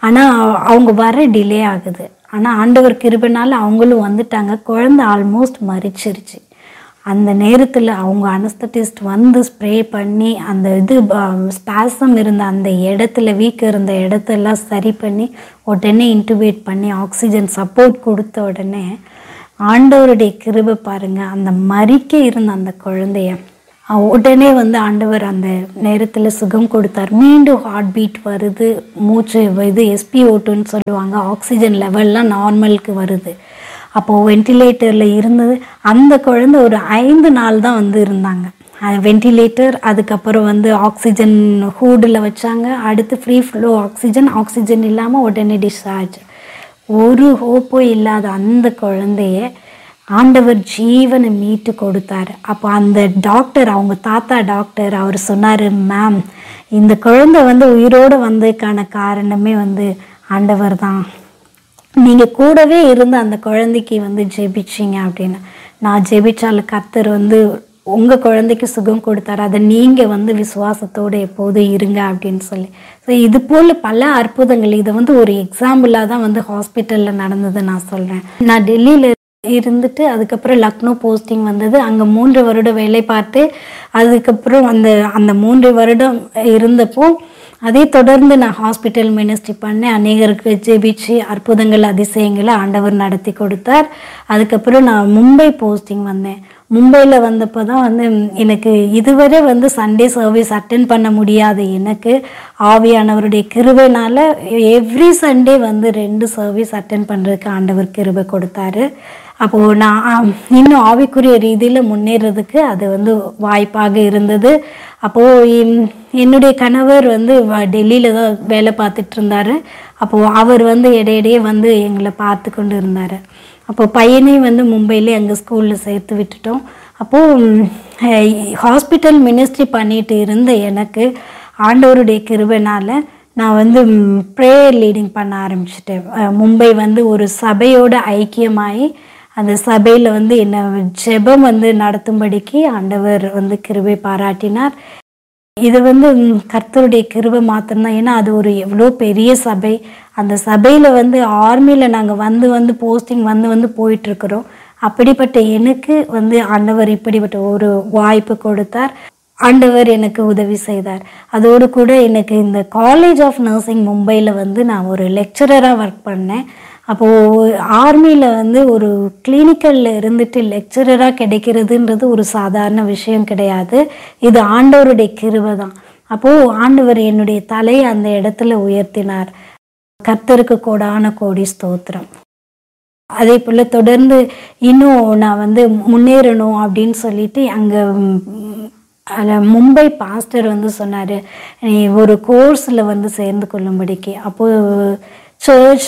ஆனால் அவங்க வர டிலே ஆகுது ஆனால் ஆண்டவர் கிருபைனால அவங்களும் வந்துட்டாங்க குழந்தை ஆல்மோஸ்ட் மறிச்சிருச்சு அந்த நேரத்தில் அவங்க அனஸ்தட்டிஸ்ட் வந்து ஸ்ப்ரே பண்ணி அந்த இது ஸ்பாசம் இருந்த அந்த இடத்துல வீக் இருந்த இடத்தெல்லாம் சரி பண்ணி உடனே இன்டுபேட் பண்ணி ஆக்சிஜன் சப்போர்ட் கொடுத்த உடனே ஆண்டவருடைய கிருபை பாருங்க அந்த மறிக்க இருந்த அந்த குழந்தைய அஹ் உடனே வந்து ஆண்டவர் அந்த நேரத்தில் சுகம் கொடுத்தார் மீண்டும் ஹார்ட் பீட் வருது மூச்சு இது எஸ்பி ஓட்டுன்னு சொல்லுவாங்க ஆக்சிஜன் லெவல்லாம் நார்மலுக்கு வருது அப்போது வென்டிலேட்டரில் இருந்தது அந்த குழந்தை ஒரு ஐந்து நாள் தான் வந்து இருந்தாங்க வென்டிலேட்டர் அதுக்கப்புறம் வந்து ஆக்சிஜன் ஹூடில் வச்சாங்க அடுத்து ஃப்ரீ ஃப்ளோ ஆக்சிஜன் ஆக்சிஜன் இல்லாமல் உடனே டிஸ்சார்ஜ் ஒரு ஹோப்பும் இல்லாத அந்த குழந்தைய ஆண்டவர் ஜீவனை மீட்டு கொடுத்தாரு அப்போ அந்த டாக்டர் அவங்க தாத்தா டாக்டர் அவர் சொன்னார் மேம் இந்த குழந்தை வந்து உயிரோடு வந்ததுக்கான காரணமே வந்து ஆண்டவர் தான் நீங்கள் கூடவே இருந்து அந்த குழந்தைக்கு வந்து ஜெபிச்சிங்க அப்படின்னு நான் ஜெபிச்சால கர்த்தர் வந்து உங்கள் குழந்தைக்கு சுகம் கொடுத்தாரு அதை நீங்கள் வந்து விசுவாசத்தோடு எப்போதும் இருங்க அப்படின்னு சொல்லி ஸோ இது போல் பல அற்புதங்கள் இது வந்து ஒரு எக்ஸாம்பிளாக தான் வந்து ஹாஸ்பிட்டலில் நடந்தது நான் சொல்கிறேன் நான் டெல்லியில் இருந்துட்டு அதுக்கப்புறம் லக்னோ போஸ்டிங் வந்தது அங்கே மூன்று வருடம் வேலை பார்த்து அதுக்கப்புறம் அந்த அந்த மூன்று வருடம் இருந்தப்போ அதே தொடர்ந்து நான் ஹாஸ்பிட்டல் மினிஸ்ட்ரி பண்ணேன் அநேகருக்கு ஜெபிச்சு அற்புதங்கள் அதிசயங்களை ஆண்டவர் நடத்தி கொடுத்தார் அதுக்கப்புறம் நான் மும்பை போஸ்டிங் வந்தேன் மும்பையில் வந்தப்போ தான் வந்து எனக்கு இதுவரை வந்து சண்டே சர்வீஸ் அட்டன் பண்ண முடியாத எனக்கு ஆவியானவருடைய கிருபைனால எவ்ரி சண்டே வந்து ரெண்டு சர்வீஸ் அட்டன் பண்ணுறதுக்கு ஆண்டவர் கிருபை கொடுத்தாரு அப்போது நான் இன்னும் ஆவிக்குரிய ரீதியில் முன்னேறதுக்கு அது வந்து வாய்ப்பாக இருந்தது அப்போது என்னுடைய கணவர் வந்து டெல்லியில் தான் வேலை பார்த்துட்டு இருந்தார் அப்போது அவர் வந்து இடையிடையே வந்து எங்களை பார்த்து கொண்டு இருந்தார் அப்போ பையனையும் வந்து மும்பையிலே அங்கே ஸ்கூலில் சேர்த்து விட்டுட்டோம் அப்போது ஹாஸ்பிட்டல் மினிஸ்ட்ரி பண்ணிட்டு இருந்த எனக்கு ஆண்டவருடைய கிருபைனால நான் வந்து ப்ரேயர் லீடிங் பண்ண ஆரம்பிச்சிட்டேன் மும்பை வந்து ஒரு சபையோட ஐக்கியமாகி அந்த சபையில் வந்து என்னை ஜெபம் வந்து நடத்தும்படிக்கு ஆண்டவர் வந்து கிருபை பாராட்டினார் இது வந்து கர்த்தருடைய கிருபை மாத்திரம்தான் ஏன்னா அது ஒரு எவ்வளோ பெரிய சபை அந்த சபையில் வந்து ஆர்மியில் நாங்கள் வந்து வந்து போஸ்டிங் வந்து வந்து போயிட்டுருக்குறோம் அப்படிப்பட்ட எனக்கு வந்து ஆண்டவர் இப்படிப்பட்ட ஒரு வாய்ப்பு கொடுத்தார் ஆண்டவர் எனக்கு உதவி செய்தார் அதோடு கூட எனக்கு இந்த காலேஜ் ஆஃப் நர்சிங் மும்பையில் வந்து நான் ஒரு லெக்சரராக ஒர்க் பண்ணேன் அப்போது ஆர்மியில் வந்து ஒரு கிளினிக்கலில் இருந்துட்டு லெக்சரராக கிடைக்கிறதுன்றது ஒரு சாதாரண விஷயம் கிடையாது இது ஆண்டவருடைய கிருபை தான் அப்போது ஆண்டவர் என்னுடைய தலையை அந்த இடத்துல உயர்த்தினார் கர்த்தருக்கு கோடான கோடி ஸ்தோத்திரம் அதே போல் தொடர்ந்து இன்னும் நான் வந்து முன்னேறணும் அப்படின்னு சொல்லிட்டு அங்கே அதில் மும்பை பாஸ்டர் வந்து சொன்னார் நீ ஒரு கோர்ஸில் வந்து சேர்ந்து கொள்ளும்படிக்கு அப்போது சர்ச்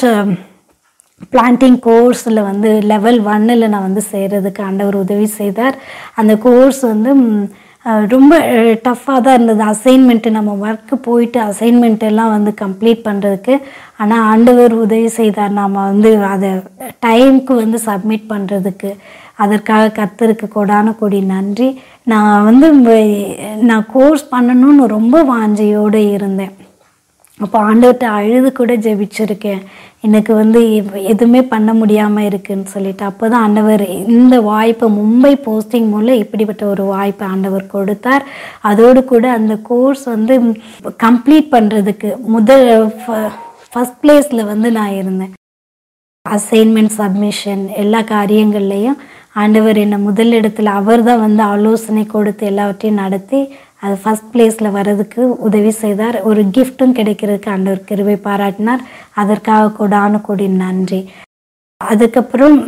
பிளான்டிங் கோர்ஸில் வந்து லெவல் ஒன்னில் நான் வந்து சேர்கிறதுக்கு ஆண்டவர் உதவி செய்தார் அந்த கோர்ஸ் வந்து ரொம்ப டஃப்பாக தான் இருந்தது அசைன்மெண்ட்டு நம்ம ஒர்க்கு போயிட்டு அசைன்மெண்ட் எல்லாம் வந்து கம்ப்ளீட் பண்ணுறதுக்கு ஆனால் ஆண்டவர் உதவி செய்தார் நாம் வந்து அதை டைமுக்கு வந்து சப்மிட் பண்ணுறதுக்கு அதற்காக கர்த்தருக்கு கொடான கொடி நன்றி நான் வந்து நான் கோர்ஸ் பண்ணணும்னு ரொம்ப வாஞ்சையோடு இருந்தேன் அப்போ ஆண்டவர்கிட்ட அழுது கூட ஜெபிச்சிருக்கேன் எனக்கு வந்து எதுவுமே பண்ண முடியாமல் இருக்குன்னு சொல்லிட்டு அப்போ தான் ஆண்டவர் இந்த வாய்ப்பை மும்பை போஸ்டிங் மூலம் இப்படிப்பட்ட ஒரு வாய்ப்பை ஆண்டவர் கொடுத்தார் அதோடு கூட அந்த கோர்ஸ் வந்து கம்ப்ளீட் பண்ணுறதுக்கு முதல் ஃபஸ்ட் பிளேஸில் வந்து நான் இருந்தேன் அசைன்மெண்ட் சப்மிஷன் எல்லா காரியங்கள்லேயும் ஆண்டவர் என்னை முதலிடத்தில் அவர் தான் வந்து ஆலோசனை கொடுத்து எல்லாவற்றையும் நடத்தி அது ஃபஸ்ட் பிளேஸில் வர்றதுக்கு உதவி செய்தார் ஒரு கிஃப்ட்டும் கிடைக்கிறதுக்கு ஆண்டவர் கிருபை பாராட்டினார் அதற்காக கொடான கொடி நன்றி அதுக்கப்புறம்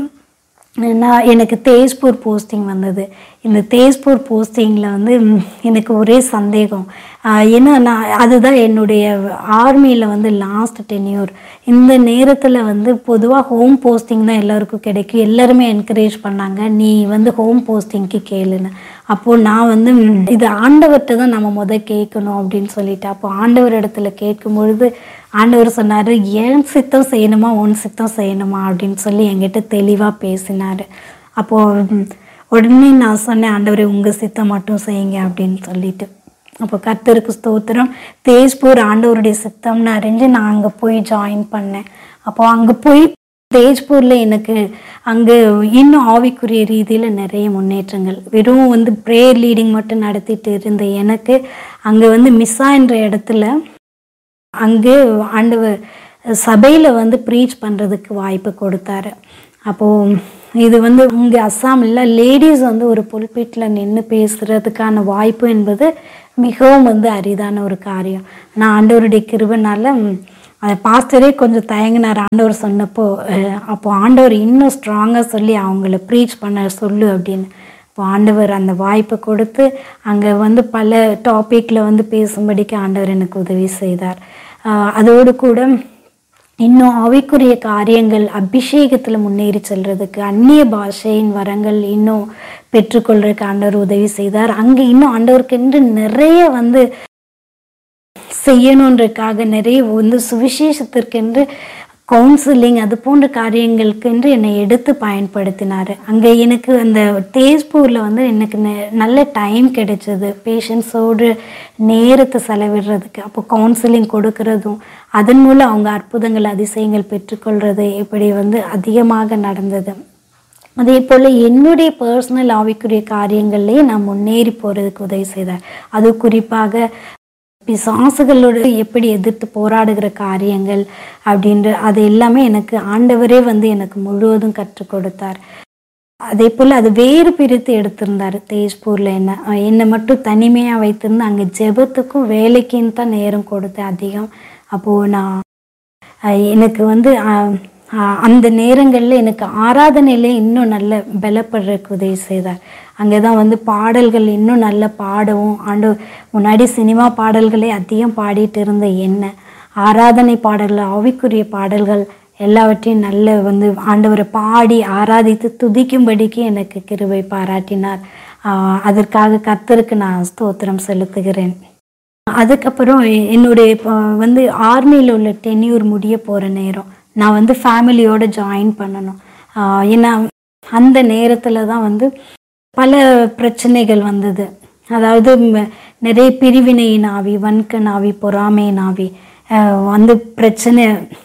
நான் எனக்கு தேஜ்பூர் போஸ்டிங் வந்தது இந்த தேஜ்பூர் போஸ்டிங்கில் வந்து எனக்கு ஒரே சந்தேகம் ஏன்னா நான் அதுதான் என்னுடைய ஆர்மியில் வந்து லாஸ்ட் டென்யூர் இந்த நேரத்தில் வந்து பொதுவாக ஹோம் போஸ்டிங் தான் எல்லாருக்கும் கிடைக்கும் எல்லாருமே என்கரேஜ் பண்ணாங்க நீ வந்து ஹோம் போஸ்டிங்க்கு கேளுன்னு அப்போது நான் வந்து இது ஆண்டவர்கிட்ட தான் நம்ம முத கேட்கணும் அப்படின்னு சொல்லிட்டு அப்போ ஆண்டவர் இடத்துல கேட்கும் பொழுது ஆண்டவர் சொன்னார் ஏன் சித்தம் செய்யணுமா உன் சித்தம் செய்யணுமா அப்படின்னு சொல்லி என்கிட்ட தெளிவாக பேசினார் அப்போது உடனே நான் சொன்னேன் ஆண்டவரே உங்கள் சித்தம் மட்டும் செய்யுங்க அப்படின்னு சொல்லிட்டு அப்போ கர்த்தருக்கு ஸ்தோத்திரம் தேஜ்பூர் ஆண்டவருடைய சித்தம்னு அறிஞ்சு நான் அங்கே போய் ஜாயின் பண்ணேன் அப்போ அங்கே போய் தேஜ்பூரில் எனக்கு அங்கே இன்னும் ஆவிக்குரிய ரீதியில் நிறைய முன்னேற்றங்கள் வெறும் வந்து ப்ரேயர் லீடிங் மட்டும் நடத்திட்டு இருந்த எனக்கு அங்கே வந்து மிஸ்ஸா என்ற இடத்துல அங்கே ஆண்டவர் சபையில் வந்து ப்ரீச் பண்ணுறதுக்கு வாய்ப்பு கொடுத்தாரு அப்போது இது வந்து இங்கே அஸ்ஸாமில் லேடிஸ் வந்து ஒரு புல்பீட்டில் நின்று பேசுகிறதுக்கான வாய்ப்பு என்பது மிகவும் வந்து அரிதான ஒரு காரியம் நான் ஆண்டவருடைய கிருபனால அதை பாஸ்டரே கொஞ்சம் தயங்கினார் ஆண்டவர் சொன்னப்போ அஹ், அப்போ ஆண்டவர் இன்னும் ஸ்ட்ராங்காக சொல்லி அவங்கள ப்ரீச் பண்ண சொல்லு அப்படின்னு இப்போ ஆண்டவர் அந்த வாய்ப்பை கொடுத்து அங்கே வந்து பல டாப்பிக்கில் வந்து பேசும்படிக்கு ஆண்டவர் எனக்கு உதவி செய்தார் ஆஹ் அதோடு கூட இன்னும் ஆவிக்குரிய காரியங்கள் அபிஷேகத்தில் முன்னேறி செல்றதுக்கு அந்நிய பாஷையின் வரங்கள் இன்னும் பெற்றுக்கொள்றதுக்கு ஆண்டவர் உதவி செய்தார் அங்கே இன்னும் ஆண்டவருக்கென்று நிறைய வந்து செய்யணுன்றதுக்காக நிறைய வந்து சுவிசேஷத்திற்கென்று கவுன்சிலிங் அது போன்ற காரியங்களுக்கென்று என்னை எடுத்து பயன்படுத்தினார் அங்கே எனக்கு அந்த தேஜ்பூரில் வந்து எனக்கு நெ- நல்ல டைம் கிடைச்சது பேஷண்ட்ஸோடு நேரத்தை செலவிடுறதுக்கு அப்போ கவுன்சிலிங் கொடுக்கறதும் அதன் மூலம் அவங்க அற்புதங்கள் அதிசயங்கள் பெற்றுக்கொள்றது இப்படி வந்து அதிகமாக நடந்தது அதே போல் என்னுடைய பர்சனல் ஆவிக்குரிய காரியங்கள்லேயே நான் முன்னேறி போகிறதுக்கு உதவி செய்தார் அது குறிப்பாக பிசாசுகளோடு எப்படி எதிர்த்து போராடுகிற காரியங்கள் அப்படின்ற அது எல்லாமே எனக்கு ஆண்டவரே வந்து எனக்கு முழுவதும் கற்றுக் கொடுத்தார் அதே போல் அது வேறு பிரித்து எடுத்திருந்தார் தேஜ்பூரில் என்ன அஹ் என்னை மட்டும் தனிமையாக வைத்திருந்து அங்கே ஜெபத்துக்கும் வேலைக்குன்னு தான் நேரம் கொடுத்தேன் அதிகம் அப்போது நான் அஹ் எனக்கு வந்து அஹ், அஹ், அந்த நேரங்களில் எனக்கு ஆராதனையில இன்னும் நல்ல பலப்படுறதுக்கு உதவி செய்தார் அங்கே தான் வந்து பாடல்கள் இன்னும் நல்ல பாடவும் ஆண்டு முன்னாடி சினிமா பாடல்களே அதிகம் பாடிட்டு இருந்த என்ன ஆராதனை பாடல்கள் ஆவிக்குரிய பாடல்கள் எல்லாவற்றையும் நல்ல வந்து ஆண்டவரை பாடி ஆராதித்து துதிக்கும்படிக்கு எனக்கு கிருபை பாராட்டினார் ஆஹ் அதற்காக கர்த்தருக்கு நான் ஸ்தோத்திரம் செலுத்துகிறேன் அதுக்கப்புறம் எ- என்னுடைய இப்போ வந்து ஆர்மியில் உள்ள டென்யூர் முடிய போகிற நேரம் நான் வந்து ஃபேமிலியோட ஜாயின் பண்ணணும் ஆஹ் ஏன்னா அந்த நேரத்தில் தான் வந்து பல பிரச்சனைகள் வந்தது அதாவது ம- நிறைய பிரிவினையின் ஆவி வன்கண் ஆவி பொறாமையின் ஆவி ஆஹ் வந்து பிரச்சனை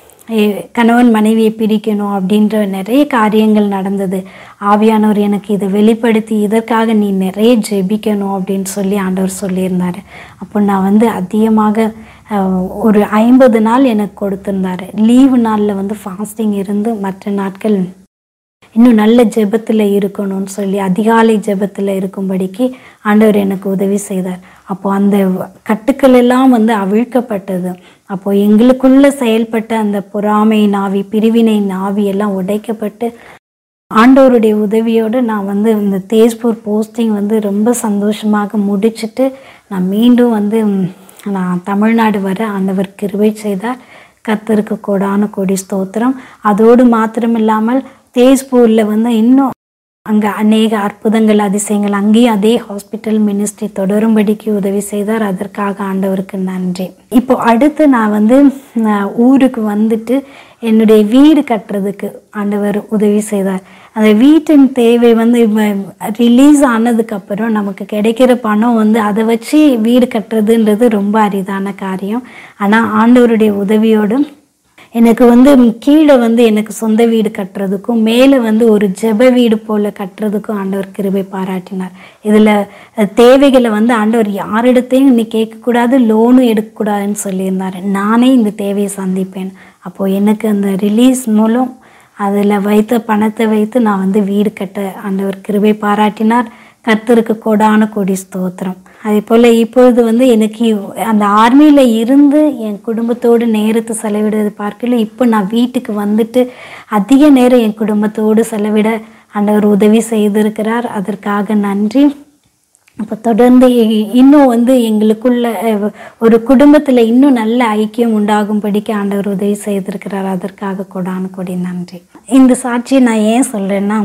எ- கணவன் மனைவியை பிரிக்கணும் அப்படின்ற நிறைய காரியங்கள் நடந்தது ஆவியானவர் எனக்கு இதை வெளிப்படுத்தி இதற்காக நீ நிறைய ஜெபிக்கணும் அப்படின்னு சொல்லி ஆண்டவர் சொல்லியிருந்தாரு அப்போ நான் வந்து அதிகமாக அஹ், ஒரு ஐம்பது நாள் எனக்கு கொடுத்திருந்தாரு லீவு நாளில் வந்து ஃபாஸ்டிங் இருந்து மற்ற நாட்கள் இன்னும் நல்ல ஜெபத்தில் இருக்கணும்னு சொல்லி அதிகாலை ஜெபத்தில் இருக்கும்படிக்கு ஆண்டவர் எனக்கு உதவி செய்தார் அப்போ அந்த கட்டுக்கள் எல்லாம் வந்து அவிழ்க்கப்பட்டது அப்போ எங்களுக்குள்ள செயல்பட்ட அந்த பொறாமை நாவி பிரிவினை நாவி எல்லாம் உடைக்கப்பட்டு ஆண்டவருடைய உதவியோடு நான் வந்து இந்த தேஜ்பூர் போஸ்டிங் வந்து ரொம்ப சந்தோஷமாக முடிச்சிட்டு நான் மீண்டும் வந்து ம், நான் தமிழ்நாடு வர ஆண்டவர் கிருபை செய்தார் கர்த்தருக்கு கோடான கோடி ஸ்தோத்திரம் அதோடு மாத்திரம் இல்லாமல் தேஜ்பூரில் வந்து இன்னும் அங்கே அநேக அற்புதங்கள் அதிசயங்கள் அங்கேயும் அதே ஹாஸ்பிட்டல் மினிஸ்ட்ரி தொடரும்படிக்கு உதவி செய்தார் அதற்காக ஆண்டவருக்கு நன்றி இப்போ அடுத்து நான் வந்து நான் ஊருக்கு வந்துட்டு என்னுடைய வீடு கட்டுறதுக்கு ஆண்டவர் உதவி செய்தார் அந்த வீட்டின் தேவை வந்து ரிலீஸ் ஆனதுக்கப்புறம் நமக்கு கிடைக்கிற பணம் வந்து அதை வச்சு வீடு கட்டுறதுன்றது ரொம்ப அரிதான காரியம் ஆனால் ஆண்டவருடைய உதவியோடு எனக்கு வந்து கீழே வந்து எனக்கு சொந்த வீடு கட்டுறதுக்கும் மேலே வந்து ஒரு ஜெப வீடு போல கட்டுறதுக்கும் ஆண்டவர் கிருபை பாராட்டினார் இதில் தேவைகளை வந்து ஆண்டவர் யாரிடத்தையும் நீ கேட்கக்கூடாது லோனும் எடுக்கக்கூடாதுன்னு சொல்லியிருந்தார் நானே இந்த தேவையை சந்திப்பேன் அப்போது எனக்கு அந்த ரிலீஸ் மூலம் அதில் வைத்த பணத்தை வைத்து நான் வந்து வீடு கட்ட ஆண்டவர் கிருபை பாராட்டினார் கர்த்தருக்கு கொடான கொடி ஸ்தோத்திரம் அதே போல் இப்பொழுது வந்து எனக்கு அந்த ஆர்மியில் இருந்து என் குடும்பத்தோடு நேரத்தை செலவிடுறது பார்க்கல இப்போ நான் வீட்டுக்கு வந்துட்டு அதிக நேரம் என் குடும்பத்தோடு செலவிட ஆண்டவர் உதவி செய்திருக்கிறார் அதற்காக நன்றி அப்போ தொடர்ந்து இ- இன்னும் வந்து எங்களுக்குள்ள அஹ், ஒரு குடும்பத்தில் இன்னும் நல்ல ஐக்கியம் உண்டாகும்படிக்கு ஆண்டவர் உதவி செய்திருக்கிறார் அதற்காக கொடான கொடி நன்றி இந்த சாட்சியை நான் ஏன் சொல்கிறேன்னா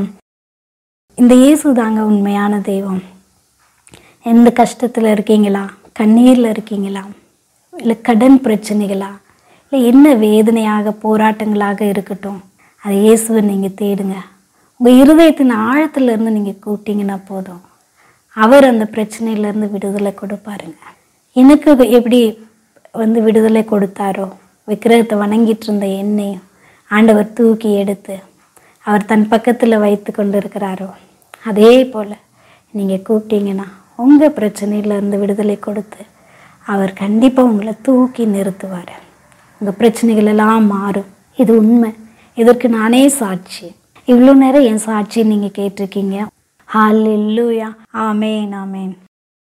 இந்த இயேசு தாங்க உண்மையான தெய்வம் எந்த கஷ்டத்தில் இருக்கீங்களா கண்ணீரில் இருக்கீங்களா இல்லை கடன் பிரச்சனைகளா இல்லை என்ன வேதனையாக போராட்டங்களாக இருக்கட்டும் அது இயேசுவை நீங்கள் தேடுங்க உங்கள் இருதயத்தின் ஆழத்துல இருந்து நீங்கள் கூப்பிட்டீங்கன்னா போதும் அவர் அந்த பிரச்சனையிலேருந்து விடுதலை கொடுப்பாருங்க எனக்கு எப்படி வந்து விடுதலை கொடுத்தாரோ விக்கிரகத்தை வணங்கிட்டு இருந்த என்னையும் ஆண்டவர் தூக்கி எடுத்து அவர் தன் பக்கத்தில் வைத்து கொண்டு இருக்கிறாரோ அதே போல் நீங்கள் கூப்பிட்டீங்கன்னா உங்கள் பிரச்சனையிலேருந்து விடுதலை கொடுத்து அவர் கண்டிப்பாக உங்களை தூக்கி நிறுத்துவார் உங்கள் பிரச்சனைகள் எல்லாம் மாறும் இது உண்மை இதற்கு நானே சாட்சி இவ்வளோ நேரம் என் சாட்சி நீங்கள் கேட்டிருக்கீங்க ஹalleluya ஆமேன் ஆமேன்